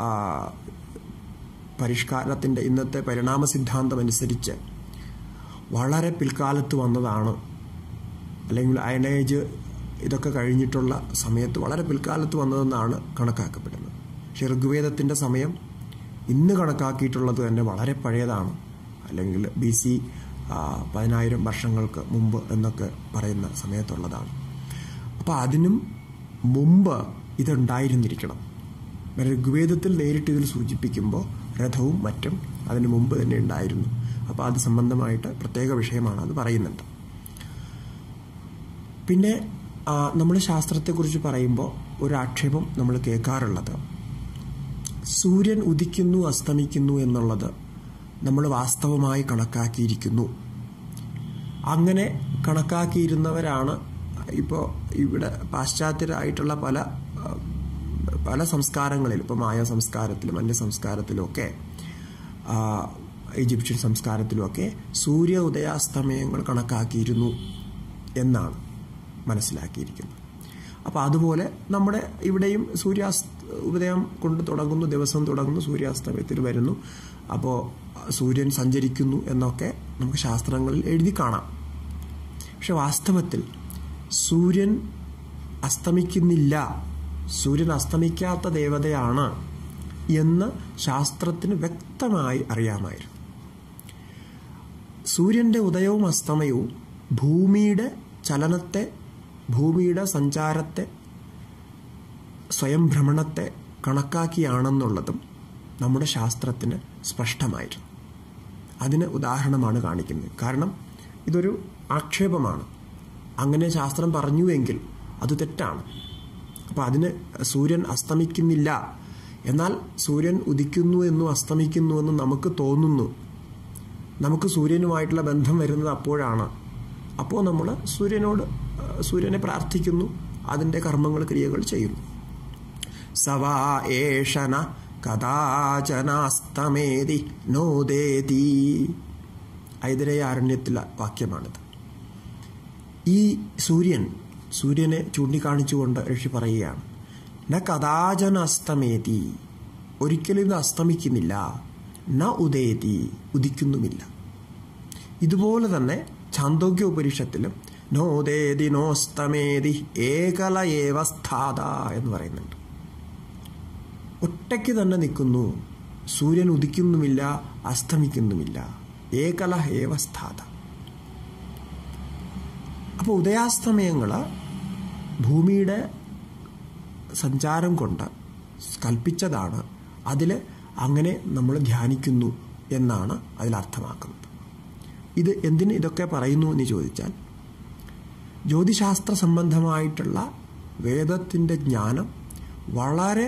പരിഷ്കാരത്തിൻ്റെ ഇന്നത്തെ പരിണാമ സിദ്ധാന്തം അനുസരിച്ച് വളരെ പിൽക്കാലത്ത് വന്നതാണ് അല്ലെങ്കിൽ അയണേജ് ഇതൊക്കെ കഴിഞ്ഞിട്ടുള്ള സമയത്ത് വളരെ പിൽക്കാലത്ത് വന്നതെന്നാണ് കണക്കാക്കപ്പെടുന്നത് പക്ഷേ ഋഗ്വേദത്തിൻ്റെ സമയം ഇന്ന് കണക്കാക്കിയിട്ടുള്ളത് തന്നെ വളരെ പഴയതാണ് അല്ലെങ്കിൽ ബി സി പതിനായിരം വർഷങ്ങൾക്ക് മുമ്പ് എന്നൊക്കെ പറയുന്ന സമയത്തുള്ളതാണ് അപ്പോൾ അതിനും മുമ്പ് ഇതുണ്ടായിരുന്നിരിക്കണം ഋഗ്വേദത്തിൽ നേരിട്ട് ഇതിൽ സൂചിപ്പിക്കുമ്പോൾ രഥവും മറ്റും അതിന് മുമ്പ് തന്നെ ഉണ്ടായിരുന്നു അപ്പോൾ അത് സംബന്ധമായിട്ട് പ്രത്യേക വിഷയമാണ് അത് പറയുന്നുണ്ട് പിന്നെ നമ്മൾ ശാസ്ത്രത്തെക്കുറിച്ച് പറയുമ്പോൾ ഒരു ആക്ഷേപം നമ്മൾ കേൾക്കാറുള്ളത് സൂര്യൻ ഉദിക്കുന്നു അസ്തമിക്കുന്നു എന്നുള്ളത് നമ്മൾ വാസ്തവമായി കണക്കാക്കിയിരിക്കുന്നു അങ്ങനെ കണക്കാക്കിയിരുന്നവരാണ് ഇപ്പോൾ ഇവിടെ പാശ്ചാത്യരായിട്ടുള്ള പല പല സംസ്കാരങ്ങളിൽ ഇപ്പോൾ മായ സംസ്കാരത്തിലും അന്യ സംസ്കാരത്തിലുമൊക്കെ ഈജിപ്ഷ്യൻ സംസ്കാരത്തിലുമൊക്കെ സൂര്യ ഉദയാസ്തമയങ്ങൾ കണക്കാക്കിയിരുന്നു എന്നാണ് മനസ്സിലാക്കിയിരിക്കുന്നത് അപ്പോൾ അതുപോലെ നമ്മുടെ ഇവിടെയും സൂര്യാസ്ത ഉദയം കൊണ്ട് തുടങ്ങുന്നു ദിവസം തുടങ്ങുന്നു സൂര്യാസ്തമയത്തിൽ വരുന്നു അപ്പോൾ സൂര്യൻ സഞ്ചരിക്കുന്നു എന്നൊക്കെ നമുക്ക് ശാസ്ത്രങ്ങളിൽ എഴുതി കാണാം പക്ഷെ വാസ്തവത്തിൽ സൂര്യൻ അസ്തമിക്കുന്നില്ല സൂര്യൻ അസ്തമിക്കാത്ത ദേവതയാണ് എന്ന് ശാസ്ത്രത്തിന് വ്യക്തമായി അറിയാമായിരുന്നു സൂര്യൻ്റെ ഉദയവും അസ്തമയവും ഭൂമിയുടെ ചലനത്തെ ഭൂമിയുടെ സഞ്ചാരത്തെ സ്വയം ഭ്രമണത്തെ കണക്കാക്കിയാണെന്നുള്ളതും നമ്മുടെ ശാസ്ത്രത്തിന് സ്പഷ്ടമായിരുന്നു അതിന് ഉദാഹരണമാണ് കാണിക്കുന്നത് കാരണം ഇതൊരു ആക്ഷേപമാണ് അങ്ങനെ ശാസ്ത്രം പറഞ്ഞുവെങ്കിൽ അത് തെറ്റാണ് അപ്പോൾ അതിന് സൂര്യൻ അസ്തമിക്കുന്നില്ല എന്നാൽ സൂര്യൻ ഉദിക്കുന്നു എന്നും അസ്തമിക്കുന്നു എന്നും നമുക്ക് തോന്നുന്നു നമുക്ക് സൂര്യനുമായിട്ടുള്ള ബന്ധം വരുന്നത് അപ്പോഴാണ് അപ്പോൾ നമ്മൾ സൂര്യനോട് സൂര്യനെ പ്രാർത്ഥിക്കുന്നു അതിൻ്റെ കർമ്മങ്ങൾ ക്രിയകൾ ചെയ്യുന്നു സവാ ഏഷന കഥാചനാസ്തമേതി നോദേതി ഐതരയാരണ്യത്തിലെ വാക്യമാണിത് ഈ സൂര്യൻ സൂര്യനെ ചൂണ്ടിക്കാണിച്ചുകൊണ്ട് ഋഷി പറയുകയാണ് ന കഥാചന അസ്തമേതി ഒരിക്കലും ഇത് അസ്തമിക്കുന്നില്ല ന ഉദയതി ഉദിക്കുന്നുമില്ല ഇതുപോലെ തന്നെ ഛാന്തോഗ്യ ഉപനിഷത്തിലും നോദേതി നോസ്തമേതി ഏകല ഏവസ്ഥാത എന്ന് പറയുന്നുണ്ട് ഒറ്റയ്ക്ക് തന്നെ നിൽക്കുന്നു സൂര്യൻ ഉദിക്കുന്നുമില്ല അസ്തമിക്കുന്നുമില്ല ഏകല ഏവസ്ഥാത അപ്പോൾ ഉദയാസ്തമയങ്ങൾ ഭൂമിയുടെ സഞ്ചാരം കൊണ്ട് കൽപ്പിച്ചതാണ് അതിൽ അങ്ങനെ നമ്മൾ ധ്യാനിക്കുന്നു എന്നാണ് അതിൽ അർത്ഥമാക്കുന്നത് ഇത് എന്തിന് ഇതൊക്കെ പറയുന്നു എന്ന് ചോദിച്ചാൽ ജ്യോതിശാസ്ത്ര സംബന്ധമായിട്ടുള്ള വേദത്തിൻ്റെ ജ്ഞാനം വളരെ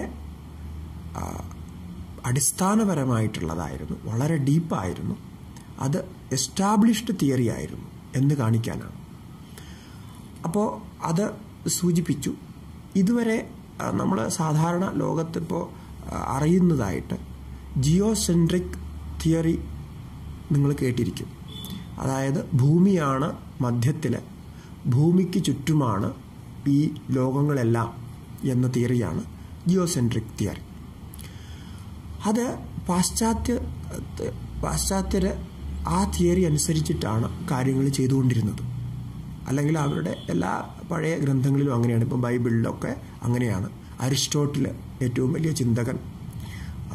അടിസ്ഥാനപരമായിട്ടുള്ളതായിരുന്നു വളരെ ഡീപ്പായിരുന്നു അത് എസ്റ്റാബ്ലിഷ്ഡ് തിയറി ആയിരുന്നു എന്ന് കാണിക്കാനാണ് അപ്പോൾ അത് സൂചിപ്പിച്ചു ഇതുവരെ നമ്മൾ സാധാരണ ലോകത്തിപ്പോൾ അറിയുന്നതായിട്ട് ജിയോസെൻട്രിക് തിയറി നിങ്ങൾ കേട്ടിരിക്കും അതായത് ഭൂമിയാണ് മധ്യത്തിൽ ഭൂമിക്ക് ചുറ്റുമാണ് ഈ ലോകങ്ങളെല്ലാം എന്ന തിയറിയാണ് ജിയോസെൻട്രിക് തിയറി അത് പാശ്ചാത്യ പാശ്ചാത്യർ ആ തിയറി അനുസരിച്ചിട്ടാണ് കാര്യങ്ങൾ ചെയ്തുകൊണ്ടിരുന്നത് അല്ലെങ്കിൽ അവരുടെ എല്ലാ പഴയ ഗ്രന്ഥങ്ങളിലും അങ്ങനെയാണ് ഇപ്പോൾ ബൈബിളിലൊക്കെ അങ്ങനെയാണ് അരിസ്റ്റോട്ടിൽ ഏറ്റവും വലിയ ചിന്തകൻ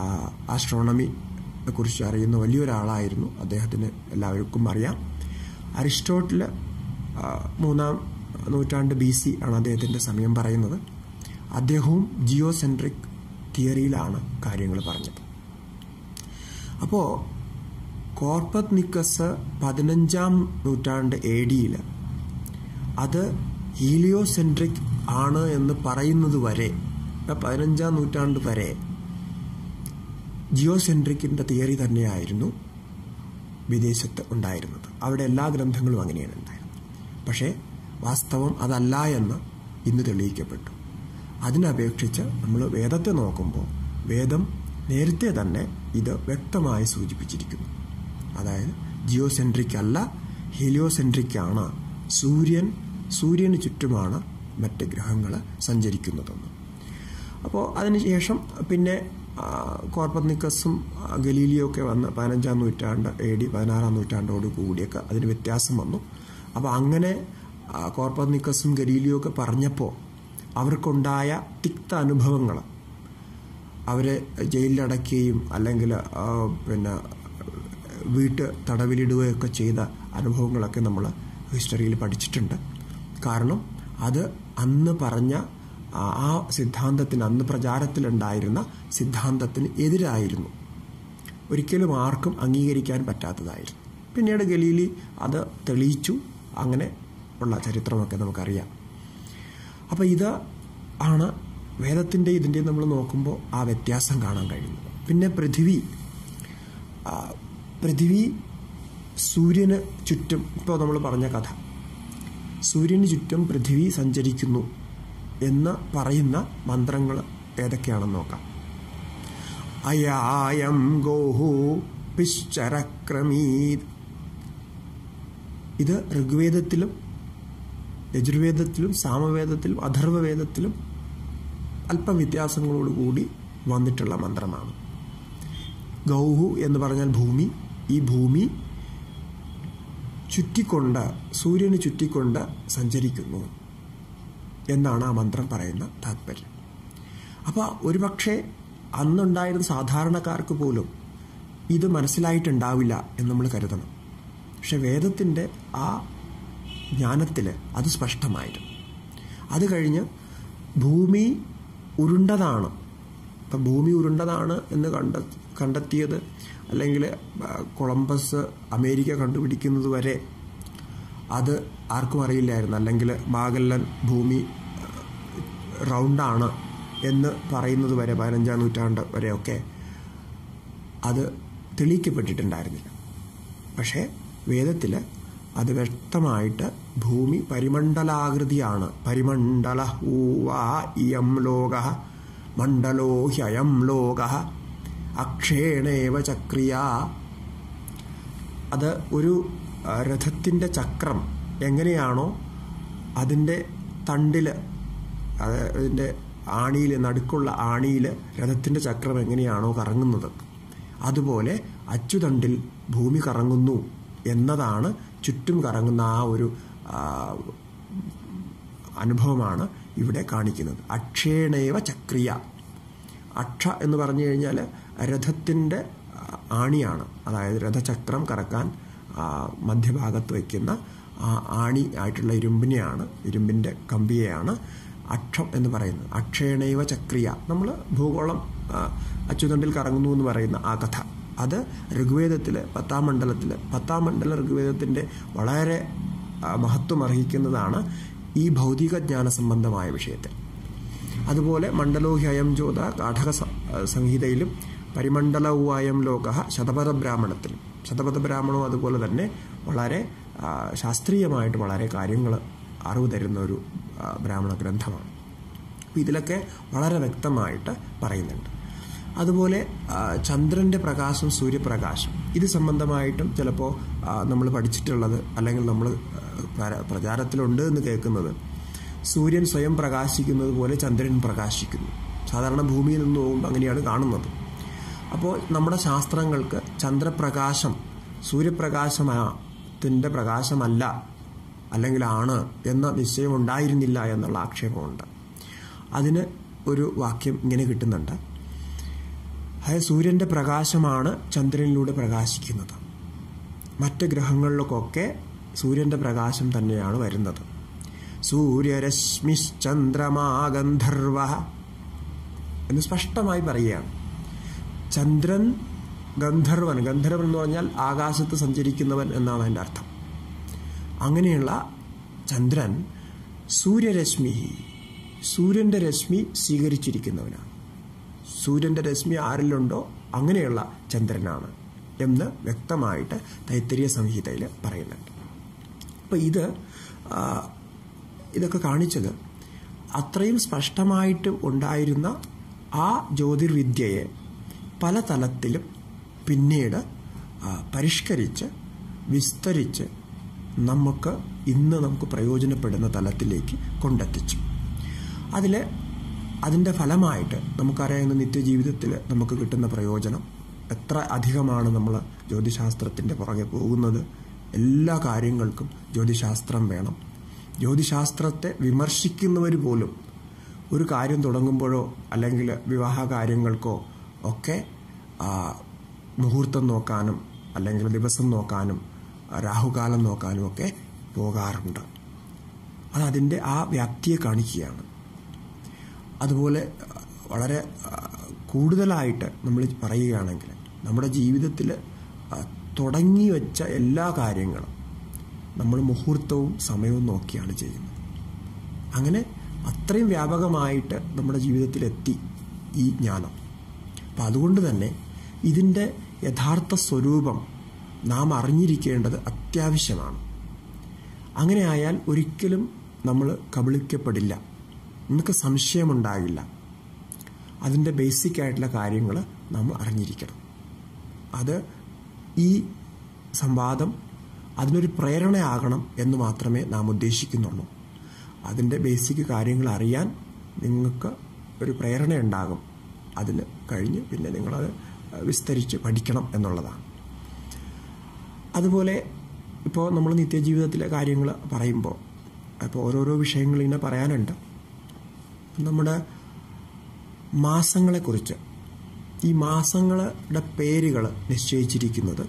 ആസ്ട്രോണമി കുറിച്ച് അറിയുന്ന വലിയൊരാളായിരുന്നു അദ്ദേഹത്തിന് എല്ലാവർക്കും അറിയാം അരിസ്റ്റോട്ടിൽ മൂന്നാം നൂറ്റാണ്ട് ബി സി ആണ് അദ്ദേഹത്തിൻ്റെ സമയം പറയുന്നത് അദ്ദേഹവും ജിയോ സെൻട്രിക് തിയറിയിലാണ് കാര്യങ്ങൾ പറഞ്ഞത് അപ്പോൾ കോർപ്പത്ത് നിക്കസ് പതിനഞ്ചാം നൂറ്റാണ്ട് എ ഡിയിൽ അത് ഹീലിയോസെൻട്രിക് ആണ് എന്ന് പറയുന്നത് വരെ പതിനഞ്ചാം നൂറ്റാണ്ട് വരെ ജിയോസെൻട്രിക്കിൻ്റെ തിയറി തന്നെയായിരുന്നു വിദേശത്ത് ഉണ്ടായിരുന്നത് അവിടെ എല്ലാ ഗ്രന്ഥങ്ങളും അങ്ങനെയാണ് ഉണ്ടായിരുന്നത് പക്ഷേ വാസ്തവം അതല്ല എന്ന് ഇന്ന് തെളിയിക്കപ്പെട്ടു അതിനപേക്ഷിച്ച് നമ്മൾ വേദത്തെ നോക്കുമ്പോൾ വേദം നേരത്തെ തന്നെ ഇത് വ്യക്തമായി സൂചിപ്പിച്ചിരിക്കുന്നു അതായത് ജിയോസെൻട്രിക് അല്ല ഹീലിയോസെൻട്രിക് ആണ് സൂര്യൻ സൂര്യന് ചുറ്റുമാണ് മറ്റ് ഗ്രഹങ്ങൾ സഞ്ചരിക്കുന്നതെന്ന് അപ്പോൾ അതിനുശേഷം പിന്നെ കോർപ്പനിക്കസും ഗലീലിയോ ഒക്കെ വന്ന് പതിനഞ്ചാം നൂറ്റാണ്ട് എ ഡി പതിനാറാം നൂറ്റാണ്ടോട് കൂടിയൊക്കെ അതിന് വ്യത്യാസം വന്നു അപ്പോൾ അങ്ങനെ കോർപ്പനിക്കസും ഗലീലിയോ ഒക്കെ പറഞ്ഞപ്പോൾ അവർക്കുണ്ടായ തിക്ത അനുഭവങ്ങൾ അവരെ ജയിലിലടക്കുകയും അല്ലെങ്കിൽ പിന്നെ വീട്ട് തടവിലിടുകയൊക്കെ ചെയ്ത അനുഭവങ്ങളൊക്കെ നമ്മൾ ഹിസ്റ്ററിയിൽ പഠിച്ചിട്ടുണ്ട് കാരണം അത് അന്ന് പറഞ്ഞ ആ സിദ്ധാന്തത്തിന് അന്ന് പ്രചാരത്തിലുണ്ടായിരുന്ന സിദ്ധാന്തത്തിന് എതിരായിരുന്നു ഒരിക്കലും ആർക്കും അംഗീകരിക്കാൻ പറ്റാത്തതായിരുന്നു പിന്നീട് ഗലീലി അത് തെളിയിച്ചു അങ്ങനെ ഉള്ള ചരിത്രമൊക്കെ നമുക്കറിയാം അപ്പോൾ ഇത് ആണ് വേദത്തിൻ്റെ ഇതിൻ്റെ നമ്മൾ നോക്കുമ്പോൾ ആ വ്യത്യാസം കാണാൻ കഴിയുന്നത് പിന്നെ പൃഥിവി പൃഥിവി സൂര്യന് ചുറ്റും ഇപ്പോൾ നമ്മൾ പറഞ്ഞ കഥ സൂര്യന് ചുറ്റും പൃഥിവി സഞ്ചരിക്കുന്നു എന്ന് പറയുന്ന മന്ത്രങ്ങൾ ഏതൊക്കെയാണെന്ന് നോക്കാം അയായം ഗോഹു പിശ്ചരക്രമീത് ഇത് ഋഗ്വേദത്തിലും യജുർവേദത്തിലും സാമവേദത്തിലും അഥർവവേദത്തിലും അല്പം വ്യത്യാസങ്ങളോടുകൂടി വന്നിട്ടുള്ള മന്ത്രമാണ് ഗൗഹു എന്ന് പറഞ്ഞാൽ ഭൂമി ഈ ഭൂമി ചുറ്റിക്കൊണ്ട് സൂര്യന് ചുറ്റിക്കൊണ്ട് സഞ്ചരിക്കുന്നു എന്നാണ് ആ മന്ത്രം പറയുന്ന താത്പര്യം അപ്പോൾ ഒരുപക്ഷെ അന്നുണ്ടായിരുന്ന സാധാരണക്കാർക്ക് പോലും ഇത് മനസ്സിലായിട്ടുണ്ടാവില്ല എന്ന് നമ്മൾ കരുതണം പക്ഷെ വേദത്തിൻ്റെ ആ ജ്ഞാനത്തിൽ അത് സ്പഷ്ടമായിരുന്നു അത് കഴിഞ്ഞ് ഭൂമി ഉരുണ്ടതാണ് ഇപ്പം ഭൂമി ഉരുണ്ടതാണ് എന്ന് കണ്ട കണ്ടെത്തിയത് അല്ലെങ്കിൽ കൊളംബസ് അമേരിക്ക കണ്ടുപിടിക്കുന്നത് വരെ അത് ആർക്കും അറിയില്ലായിരുന്നു അല്ലെങ്കിൽ മാഗല്ലൻ ഭൂമി റൗണ്ടാണ് എന്ന് പറയുന്നത് വരെ പതിനഞ്ചാം നൂറ്റാണ്ട് വരെയൊക്കെ അത് തെളിയിക്കപ്പെട്ടിട്ടുണ്ടായിരുന്നില്ല പക്ഷേ വേദത്തിൽ അത് വ്യക്തമായിട്ട് ഭൂമി പരിമണ്ഡലാകൃതിയാണ് പരിമണ്ഡല ഊവാ ഇയം ലോക മണ്ഡലോ ഹ്യയം ലോക അക്ഷേണേവ ചക്രിയ അത് ഒരു രഥത്തിൻ്റെ ചക്രം എങ്ങനെയാണോ അതിൻ്റെ തണ്ടിൽ അതിൻ്റെ ആണിയിൽ നടുക്കുള്ള ആണിയിൽ രഥത്തിൻ്റെ ചക്രം എങ്ങനെയാണോ കറങ്ങുന്നത് അതുപോലെ അച്ചുതണ്ടിൽ ഭൂമി കറങ്ങുന്നു എന്നതാണ് ചുറ്റും കറങ്ങുന്ന ആ ഒരു അനുഭവമാണ് ഇവിടെ കാണിക്കുന്നത് അക്ഷേണേവ ചക്രിയ അക്ഷ എന്ന് പറഞ്ഞു കഴിഞ്ഞാൽ രഥത്തിൻ്റെ ആണിയാണ് അതായത് രഥചക്രം കറക്കാൻ മധ്യഭാഗത്ത് വയ്ക്കുന്ന ആ ആണി ആയിട്ടുള്ള ഇരുമ്പിനെയാണ് ഇരുമ്പിൻ്റെ കമ്പിയെയാണ് അക്ഷം എന്ന് പറയുന്നത് അക്ഷേണൈവ ചക്രിയ നമ്മൾ ഭൂഗോളം അച്ചുതണ്ടിൽ കറങ്ങുന്നു എന്ന് പറയുന്ന ആ കഥ അത് ഋഗ്വേദത്തിൽ പത്താം മണ്ഡലത്തിൽ പത്താം മണ്ഡല ഋഗ്വേദത്തിൻ്റെ വളരെ മഹത്വം അർഹിക്കുന്നതാണ് ഈ ഭൗതിക ജ്ഞാന സംബന്ധമായ വിഷയത്തിൽ അതുപോലെ മണ്ഡലോഹ്യയം ജ്യോത കാഠക സംഹിതയിലും പരിമണ്ഡലവുവായം ലോക ശതപഥ ബ്രാഹ്മണത്തിലും ശതപഥ ബ്രാഹ്മണവും അതുപോലെ തന്നെ വളരെ ശാസ്ത്രീയമായിട്ട് വളരെ കാര്യങ്ങൾ അറിവ് തരുന്ന ഒരു ബ്രാഹ്മണ ഗ്രന്ഥമാണ് അപ്പോൾ ഇതിലൊക്കെ വളരെ വ്യക്തമായിട്ട് പറയുന്നുണ്ട് അതുപോലെ ചന്ദ്രൻ്റെ പ്രകാശം സൂര്യപ്രകാശം ഇത് സംബന്ധമായിട്ടും ചിലപ്പോൾ നമ്മൾ പഠിച്ചിട്ടുള്ളത് അല്ലെങ്കിൽ നമ്മൾ പ്രചാരത്തിലുണ്ട് എന്ന് കേൾക്കുന്നത് സൂര്യൻ സ്വയം പ്രകാശിക്കുന്നത് പോലെ ചന്ദ്രൻ പ്രകാശിക്കുന്നു സാധാരണ ഭൂമിയിൽ നിന്ന് പോകുമ്പോൾ അങ്ങനെയാണ് കാണുന്നത് അപ്പോൾ നമ്മുടെ ശാസ്ത്രങ്ങൾക്ക് ചന്ദ്രപ്രകാശം സൂര്യപ്രകാശത്തിൻ്റെ പ്രകാശമല്ല അല്ലെങ്കിൽ ആണ് എന്ന നിശ്ചയം ഉണ്ടായിരുന്നില്ല എന്നുള്ള ആക്ഷേപമുണ്ട് അതിന് ഒരു വാക്യം ഇങ്ങനെ കിട്ടുന്നുണ്ട് അതായത് സൂര്യൻ്റെ പ്രകാശമാണ് ചന്ദ്രനിലൂടെ പ്രകാശിക്കുന്നത് മറ്റ് ഗ്രഹങ്ങളിലൊക്കെ സൂര്യൻ്റെ പ്രകാശം തന്നെയാണ് വരുന്നത് സൂര്യരശ്മിശ്ചന്ദ്രമാ ഗന്ധർവ എന്ന് സ്പഷ്ടമായി പറയുകയാണ് ചന്ദ്രൻ ഗന്ധർവൻ ഗന്ധർവൻ എന്ന് പറഞ്ഞാൽ ആകാശത്ത് സഞ്ചരിക്കുന്നവൻ എന്നാണ് അതിൻ്റെ അർത്ഥം അങ്ങനെയുള്ള ചന്ദ്രൻ സൂര്യരശ്മി സൂര്യൻ്റെ രശ്മി സ്വീകരിച്ചിരിക്കുന്നവനാണ് സൂര്യൻ്റെ രശ്മി ആരിലുണ്ടോ അങ്ങനെയുള്ള ചന്ദ്രനാണ് എന്ന് വ്യക്തമായിട്ട് തൈത്തരീയ സംഹിതയിൽ പറയുന്നുണ്ട് അപ്പോൾ ഇത് ഇതൊക്കെ കാണിച്ചത് അത്രയും സ്പഷ്ടമായിട്ട് ഉണ്ടായിരുന്ന ആ ജ്യോതിർവിദ്യയെ പല തലത്തിലും പിന്നീട് പരിഷ്കരിച്ച് വിസ്തരിച്ച് നമുക്ക് ഇന്ന് നമുക്ക് പ്രയോജനപ്പെടുന്ന തലത്തിലേക്ക് കൊണ്ടെത്തിച്ചു അതിൽ അതിൻ്റെ ഫലമായിട്ട് നമുക്കറിയാവുന്ന നിത്യജീവിതത്തിൽ നമുക്ക് കിട്ടുന്ന പ്രയോജനം എത്ര അധികമാണ് നമ്മൾ ജ്യോതിശാസ്ത്രത്തിൻ്റെ പുറകെ പോകുന്നത് എല്ലാ കാര്യങ്ങൾക്കും ജ്യോതിശാസ്ത്രം വേണം ജ്യോതിശാസ്ത്രത്തെ വിമർശിക്കുന്നവർ പോലും ഒരു കാര്യം തുടങ്ങുമ്പോഴോ അല്ലെങ്കിൽ വിവാഹ കാര്യങ്ങൾക്കോ ഒക്കെ മുഹൂർത്തം നോക്കാനും അല്ലെങ്കിൽ ദിവസം നോക്കാനും രാഹുകാലം നോക്കാനും ഒക്കെ പോകാറുണ്ട് അത് അതിൻ്റെ ആ വ്യാപ്തിയെ കാണിക്കുകയാണ് അതുപോലെ വളരെ കൂടുതലായിട്ട് നമ്മൾ പറയുകയാണെങ്കിൽ നമ്മുടെ ജീവിതത്തിൽ തുടങ്ങി വെച്ച എല്ലാ കാര്യങ്ങളും നമ്മൾ മുഹൂർത്തവും സമയവും നോക്കിയാണ് ചെയ്യുന്നത് അങ്ങനെ അത്രയും വ്യാപകമായിട്ട് നമ്മുടെ ജീവിതത്തിലെത്തി ഈ ജ്ഞാനം അപ്പം അതുകൊണ്ട് തന്നെ ഇതിൻ്റെ യഥാർത്ഥ സ്വരൂപം നാം അറിഞ്ഞിരിക്കേണ്ടത് അത്യാവശ്യമാണ് അങ്ങനെ ആയാൽ ഒരിക്കലും നമ്മൾ കബളിക്കപ്പെടില്ല നമുക്ക് സംശയമുണ്ടാകില്ല അതിൻ്റെ ബേസിക് ആയിട്ടുള്ള കാര്യങ്ങൾ നാം അറിഞ്ഞിരിക്കണം അത് ഈ സംവാദം അതിനൊരു പ്രേരണയാകണം എന്ന് മാത്രമേ നാം ഉദ്ദേശിക്കുന്നുള്ളൂ അതിൻ്റെ ബേസിക് കാര്യങ്ങൾ അറിയാൻ നിങ്ങൾക്ക് ഒരു പ്രേരണ ഉണ്ടാകും അതിൽ കഴിഞ്ഞ് പിന്നെ നിങ്ങളത് വിസ്തരിച്ച് പഠിക്കണം എന്നുള്ളതാണ് അതുപോലെ ഇപ്പോൾ നമ്മൾ നിത്യജീവിതത്തിലെ കാര്യങ്ങൾ പറയുമ്പോൾ അപ്പോൾ ഓരോരോ വിഷയങ്ങൾ ഇങ്ങനെ പറയാനുണ്ട് നമ്മുടെ മാസങ്ങളെക്കുറിച്ച് ഈ മാസങ്ങളുടെ പേരുകൾ നിശ്ചയിച്ചിരിക്കുന്നത്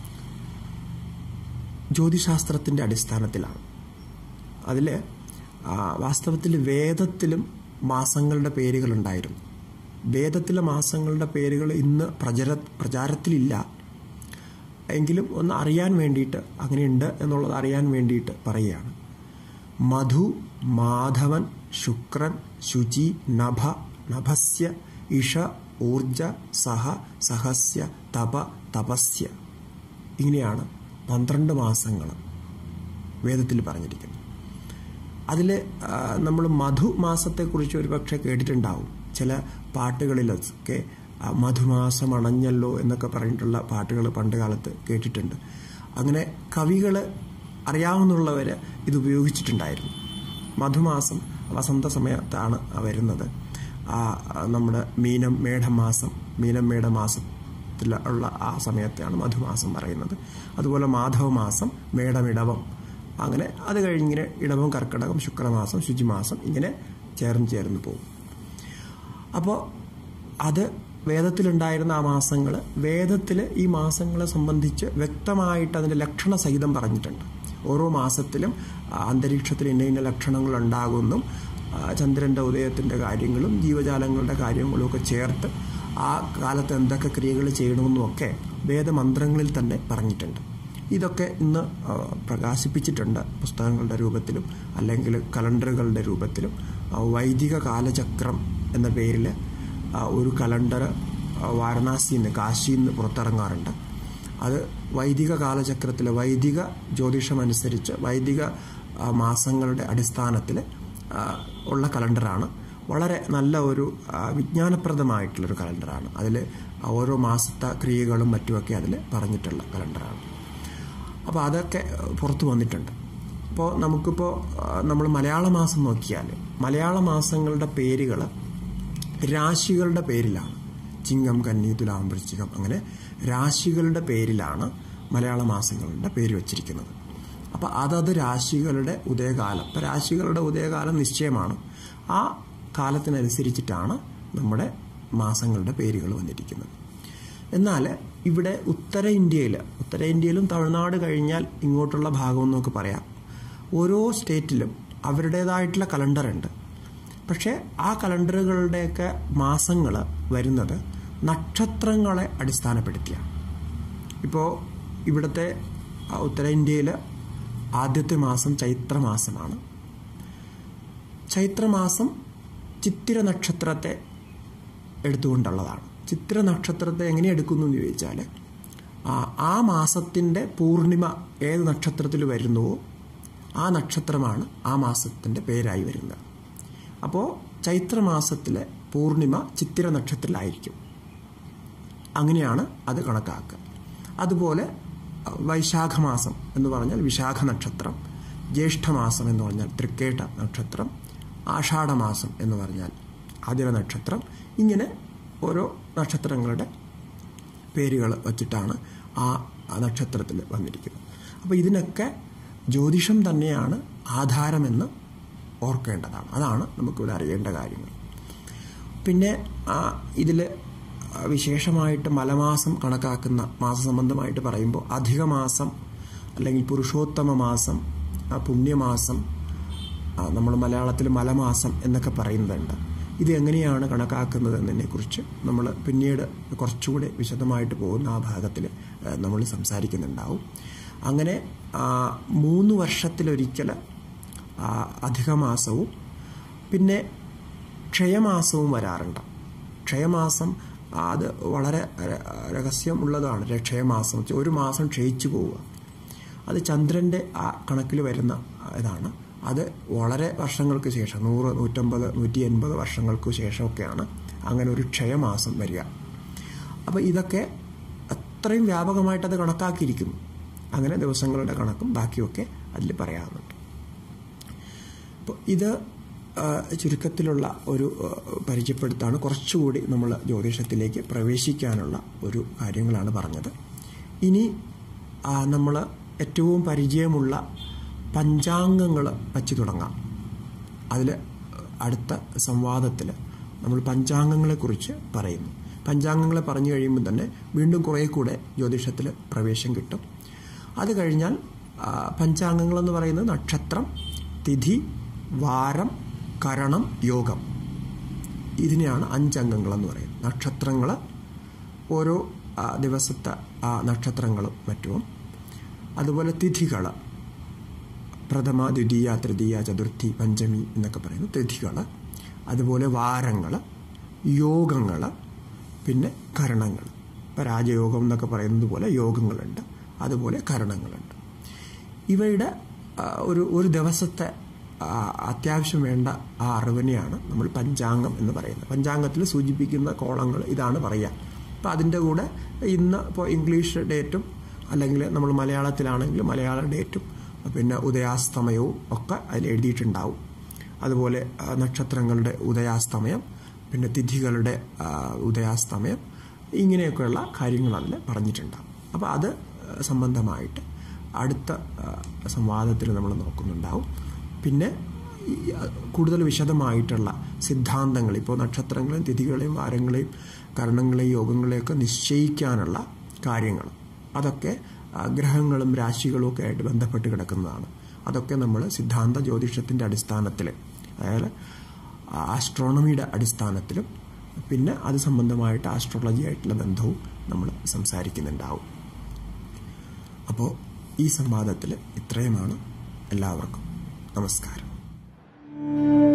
ജ്യോതിശാസ്ത്രത്തിൻ്റെ അടിസ്ഥാനത്തിലാണ് അതിൽ വാസ്തവത്തിൽ വേദത്തിലും മാസങ്ങളുടെ പേരുകളുണ്ടായിരുന്നു വേദത്തിലെ മാസങ്ങളുടെ പേരുകൾ ഇന്ന് പ്രചര പ്രചാരത്തിലില്ല എങ്കിലും ഒന്ന് അറിയാൻ വേണ്ടിയിട്ട് അങ്ങനെയുണ്ട് എന്നുള്ളത് അറിയാൻ വേണ്ടിയിട്ട് പറയുകയാണ് മധു മാധവൻ ശുക്രൻ ശുചി നഭ നഭസ്യ ഇഷ ഊർജ സഹ സഹസ്യ തപ തപസ്യ ഇങ്ങനെയാണ് പന്ത്രണ്ട് മാസങ്ങൾ വേദത്തിൽ പറഞ്ഞിരിക്കുന്നത് അതിൽ നമ്മൾ മധുമാസത്തെക്കുറിച്ച് ഒരുപക്ഷെ കേട്ടിട്ടുണ്ടാവും ചില പാട്ടുകളിലൊക്കെ മധുമാസം അണഞ്ഞല്ലോ എന്നൊക്കെ പറഞ്ഞിട്ടുള്ള പാട്ടുകൾ പണ്ട് കാലത്ത് കേട്ടിട്ടുണ്ട് അങ്ങനെ കവികൾ അറിയാവുന്നുള്ളവർ ഇത് ഉപയോഗിച്ചിട്ടുണ്ടായിരുന്നു മധുമാസം വസന്ത സമയത്താണ് വരുന്നത് നമ്മുടെ മീനം മേടമാസം മീനം മേടമാസത്തിൽ ഉള്ള ആ സമയത്തെയാണ് മധുമാസം പറയുന്നത് അതുപോലെ മാധവമാസം മേടമിടവം അങ്ങനെ അത് കഴിഞ്ഞിങ്ങനെ ഇടവം കർക്കിടകം ശുക്രമാസം ശുചിമാസം ഇങ്ങനെ ചേർന്ന് ചേർന്ന് പോകും അപ്പോൾ അത് വേദത്തിലുണ്ടായിരുന്ന ആ മാസങ്ങൾ വേദത്തിൽ ഈ മാസങ്ങളെ സംബന്ധിച്ച് വ്യക്തമായിട്ട് അതിൻ്റെ ലക്ഷണ സഹിതം പറഞ്ഞിട്ടുണ്ട് ഓരോ മാസത്തിലും അന്തരീക്ഷത്തിൽ ഇന്ന ഇന്ന ലക്ഷണങ്ങൾ ഉണ്ടാകുമെന്നും ചന്ദ്രൻ്റെ ഉദയത്തിൻ്റെ കാര്യങ്ങളും ജീവജാലങ്ങളുടെ കാര്യങ്ങളും ഒക്കെ ചേർത്ത് ആ കാലത്ത് എന്തൊക്കെ ക്രിയകൾ ചെയ്യണമെന്നും ഒക്കെ വേദമന്ത്രങ്ങളിൽ തന്നെ പറഞ്ഞിട്ടുണ്ട് ഇതൊക്കെ ഇന്ന് പ്രകാശിപ്പിച്ചിട്ടുണ്ട് പുസ്തകങ്ങളുടെ രൂപത്തിലും അല്ലെങ്കിൽ കലണ്ടറുകളുടെ രൂപത്തിലും വൈദിക കാലചക്രം എന്ന പേരിൽ ഒരു കലണ്ടർ വാരണാസിയിൽ നിന്ന് കാശിയിൽ നിന്ന് പുറത്തിറങ്ങാറുണ്ട് അത് വൈദിക കാലചക്രത്തിലെ വൈദിക ജ്യോതിഷമനുസരിച്ച് വൈദിക മാസങ്ങളുടെ അടിസ്ഥാനത്തിൽ ഉള്ള കലണ്ടറാണ് വളരെ നല്ല ഒരു വിജ്ഞാനപ്രദമായിട്ടുള്ളൊരു കലണ്ടറാണ് അതിൽ ഓരോ മാസത്തെ ക്രിയകളും മറ്റുമൊക്കെ അതിൽ പറഞ്ഞിട്ടുള്ള കലണ്ടറാണ് അപ്പോൾ അതൊക്കെ പുറത്തു വന്നിട്ടുണ്ട് ഇപ്പോൾ നമുക്കിപ്പോൾ നമ്മൾ മലയാള മാസം നോക്കിയാൽ മലയാള മാസങ്ങളുടെ പേരുകൾ രാശികളുടെ പേരിലാണ് ചിങ്ങം കന്നി തുലാം വൃശ്ചികം അങ്ങനെ രാശികളുടെ പേരിലാണ് മലയാള മാസങ്ങളുടെ പേര് വച്ചിരിക്കുന്നത് അപ്പോൾ അതത് രാശികളുടെ ഉദയകാലം അപ്പോൾ രാശികളുടെ ഉദയകാലം നിശ്ചയമാണ് ആ കാലത്തിനനുസരിച്ചിട്ടാണ് നമ്മുടെ മാസങ്ങളുടെ പേരുകൾ വന്നിരിക്കുന്നത് എന്നാൽ ഇവിടെ ഉത്തര ഇന്ത്യയിൽ ഉത്തര ഇന്ത്യയിലും തമിഴ്നാട് കഴിഞ്ഞാൽ ഇങ്ങോട്ടുള്ള ഭാഗം എന്നൊക്കെ പറയാം ഓരോ സ്റ്റേറ്റിലും അവരുടേതായിട്ടുള്ള കലണ്ടറുണ്ട് പക്ഷേ ആ കലണ്ടറുകളുടെയൊക്കെ മാസങ്ങൾ വരുന്നത് നക്ഷത്രങ്ങളെ അടിസ്ഥാനപ്പെടുത്തിയാണ് ഇപ്പോൾ ഇവിടുത്തെ ഉത്തരേന്ത്യയിൽ ആദ്യത്തെ മാസം ചൈത്രമാസമാണ് ചൈത്രമാസം ചിത്തിര നക്ഷത്രത്തെ എടുത്തുകൊണ്ടുള്ളതാണ് ചിത്ര നക്ഷത്രത്തെ എങ്ങനെ എടുക്കുന്നു എന്ന് ചോദിച്ചാൽ ആ മാസത്തിൻ്റെ പൂർണിമ ഏത് നക്ഷത്രത്തിൽ വരുന്നുവോ ആ നക്ഷത്രമാണ് ആ മാസത്തിൻ്റെ പേരായി വരുന്നത് അപ്പോൾ ചൈത്രമാസത്തിലെ പൂർണിമ ചിത്തിര നക്ഷത്രത്തിലായിരിക്കും അങ്ങനെയാണ് അത് കണക്കാക്കുക അതുപോലെ വൈശാഖമാസം എന്ന് പറഞ്ഞാൽ വിശാഖ നക്ഷത്രം ജ്യേഷ്ഠമാസം എന്ന് പറഞ്ഞാൽ തൃക്കേട്ട നക്ഷത്രം ആഷാഢമാസം എന്ന് പറഞ്ഞാൽ ആതിര നക്ഷത്രം ഇങ്ങനെ ഓരോ നക്ഷത്രങ്ങളുടെ പേരുകൾ വച്ചിട്ടാണ് ആ നക്ഷത്രത്തിൽ വന്നിരിക്കുന്നത് അപ്പോൾ ഇതിനൊക്കെ ജ്യോതിഷം തന്നെയാണ് ആധാരമെന്ന് ഓർക്കേണ്ടതാണ് അതാണ് നമുക്കിവിടെ അറിയേണ്ട കാര്യങ്ങൾ പിന്നെ ഇതിൽ വിശേഷമായിട്ട് മലമാസം കണക്കാക്കുന്ന മാസസംബന്ധമായിട്ട് പറയുമ്പോൾ അധികമാസം അല്ലെങ്കിൽ പുരുഷോത്തമ മാസം പുണ്യമാസം നമ്മൾ മലയാളത്തിൽ മലമാസം എന്നൊക്കെ പറയുന്നുണ്ട് ഇത് എങ്ങനെയാണ് കണക്കാക്കുന്നത് എന്നതിനെക്കുറിച്ച് നമ്മൾ പിന്നീട് കുറച്ചുകൂടി വിശദമായിട്ട് പോകുന്ന ആ ഭാഗത്തിൽ നമ്മൾ സംസാരിക്കുന്നുണ്ടാവും അങ്ങനെ മൂന്ന് വർഷത്തിലൊരിക്കൽ അധികമാസവും പിന്നെ ക്ഷയമാസവും വരാറുണ്ട് ക്ഷയമാസം അത് വളരെ രഹസ്യമുള്ളതാണ് ക്ഷയമാസം ഒരു മാസം ക്ഷയിച്ചു പോവുക അത് ചന്ദ്രൻ്റെ ആ കണക്കിൽ വരുന്ന ഇതാണ് അത് വളരെ വർഷങ്ങൾക്ക് ശേഷം നൂറ് നൂറ്റമ്പത് നൂറ്റി എൺപത് വർഷങ്ങൾക്ക് ശേഷമൊക്കെയാണ് അങ്ങനെ ഒരു ക്ഷയമാസം വരിക അപ്പോൾ ഇതൊക്കെ അത്രയും വ്യാപകമായിട്ട് അത് കണക്കാക്കിയിരിക്കുന്നു അങ്ങനെ ദിവസങ്ങളുടെ കണക്കും ബാക്കിയൊക്കെ അതിൽ പറയാറുണ്ട് അപ്പോൾ ഇത് ചുരുക്കത്തിലുള്ള ഒരു പരിചയപ്പെടുത്താണ് കുറച്ചുകൂടി നമ്മൾ ജ്യോതിഷത്തിലേക്ക് പ്രവേശിക്കാനുള്ള ഒരു കാര്യങ്ങളാണ് പറഞ്ഞത് ഇനി നമ്മൾ ഏറ്റവും പരിചയമുള്ള പഞ്ചാംഗങ്ങൾ വച്ച് തുടങ്ങാം അതിൽ അടുത്ത സംവാദത്തിൽ നമ്മൾ പഞ്ചാംഗങ്ങളെക്കുറിച്ച് പറയുന്നു പഞ്ചാംഗങ്ങളെ പറഞ്ഞു കഴിയുമ്പോൾ തന്നെ വീണ്ടും കുറേ കൂടെ ജ്യോതിഷത്തിൽ പ്രവേശം കിട്ടും അത് കഴിഞ്ഞാൽ പഞ്ചാംഗങ്ങളെന്ന് പറയുന്നത് നക്ഷത്രം തിഥി വാരം കരണം യോഗം ഇതിനെയാണ് അഞ്ചംഗങ്ങളെന്ന് പറയുന്നത് നക്ഷത്രങ്ങൾ ഓരോ ദിവസത്തെ ആ നക്ഷത്രങ്ങളും മറ്റും അതുപോലെ തിഥികൾ പ്രഥമ ദ്വിതീയ തൃതീയ ചതുർത്ഥി പഞ്ചമി എന്നൊക്കെ പറയുന്ന തിഥികൾ അതുപോലെ വാരങ്ങൾ യോഗങ്ങൾ പിന്നെ കരണങ്ങൾ ഇപ്പോൾ രാജയോഗം എന്നൊക്കെ പറയുന്നത് പോലെ യോഗങ്ങളുണ്ട് അതുപോലെ കരണങ്ങളുണ്ട് ഇവയുടെ ഒരു ഒരു ദിവസത്തെ അത്യാവശ്യം വേണ്ട ആ അറിവിനെയാണ് നമ്മൾ പഞ്ചാംഗം എന്ന് പറയുന്നത് പഞ്ചാംഗത്തിൽ സൂചിപ്പിക്കുന്ന കോളങ്ങൾ ഇതാണ് പറയുക അപ്പോൾ അതിൻ്റെ കൂടെ ഇന്ന് ഇപ്പോൾ ഇംഗ്ലീഷ് ഡേറ്റും അല്ലെങ്കിൽ നമ്മൾ മലയാളത്തിലാണെങ്കിൽ മലയാള ഡേറ്റും പിന്നെ ഉദയാസ്തമയവും ഒക്കെ അതിൽ എഴുതിയിട്ടുണ്ടാവും അതുപോലെ നക്ഷത്രങ്ങളുടെ ഉദയാസ്തമയം പിന്നെ തിഥികളുടെ ഉദയാസ്തമയം ഇങ്ങനെയൊക്കെയുള്ള കാര്യങ്ങൾ അതിൽ പറഞ്ഞിട്ടുണ്ടാവും അപ്പോൾ അത് സംബന്ധമായിട്ട് അടുത്ത സംവാദത്തിൽ നമ്മൾ നോക്കുന്നുണ്ടാവും പിന്നെ കൂടുതൽ വിശദമായിട്ടുള്ള സിദ്ധാന്തങ്ങൾ ഇപ്പോൾ നക്ഷത്രങ്ങളെയും തിഥികളെയും വാരങ്ങളെയും കരണങ്ങളെയും യോഗങ്ങളെയൊക്കെ നിശ്ചയിക്കാനുള്ള കാര്യങ്ങൾ അതൊക്കെ ഗ്രഹങ്ങളും രാശികളും ഒക്കെ ആയിട്ട് ബന്ധപ്പെട്ട് കിടക്കുന്നതാണ് അതൊക്കെ നമ്മൾ സിദ്ധാന്ത ജ്യോതിഷത്തിൻ്റെ അടിസ്ഥാനത്തിൽ അതായത് ആസ്ട്രോണമിയുടെ അടിസ്ഥാനത്തിലും പിന്നെ അത് സംബന്ധമായിട്ട് ആസ്ട്രോളജി ആയിട്ടുള്ള ബന്ധവും നമ്മൾ സംസാരിക്കുന്നുണ്ടാവും അപ്പോൾ ഈ സംവാദത്തിൽ ഇത്രയുമാണ് എല്ലാവർക്കും നമസ്കാരം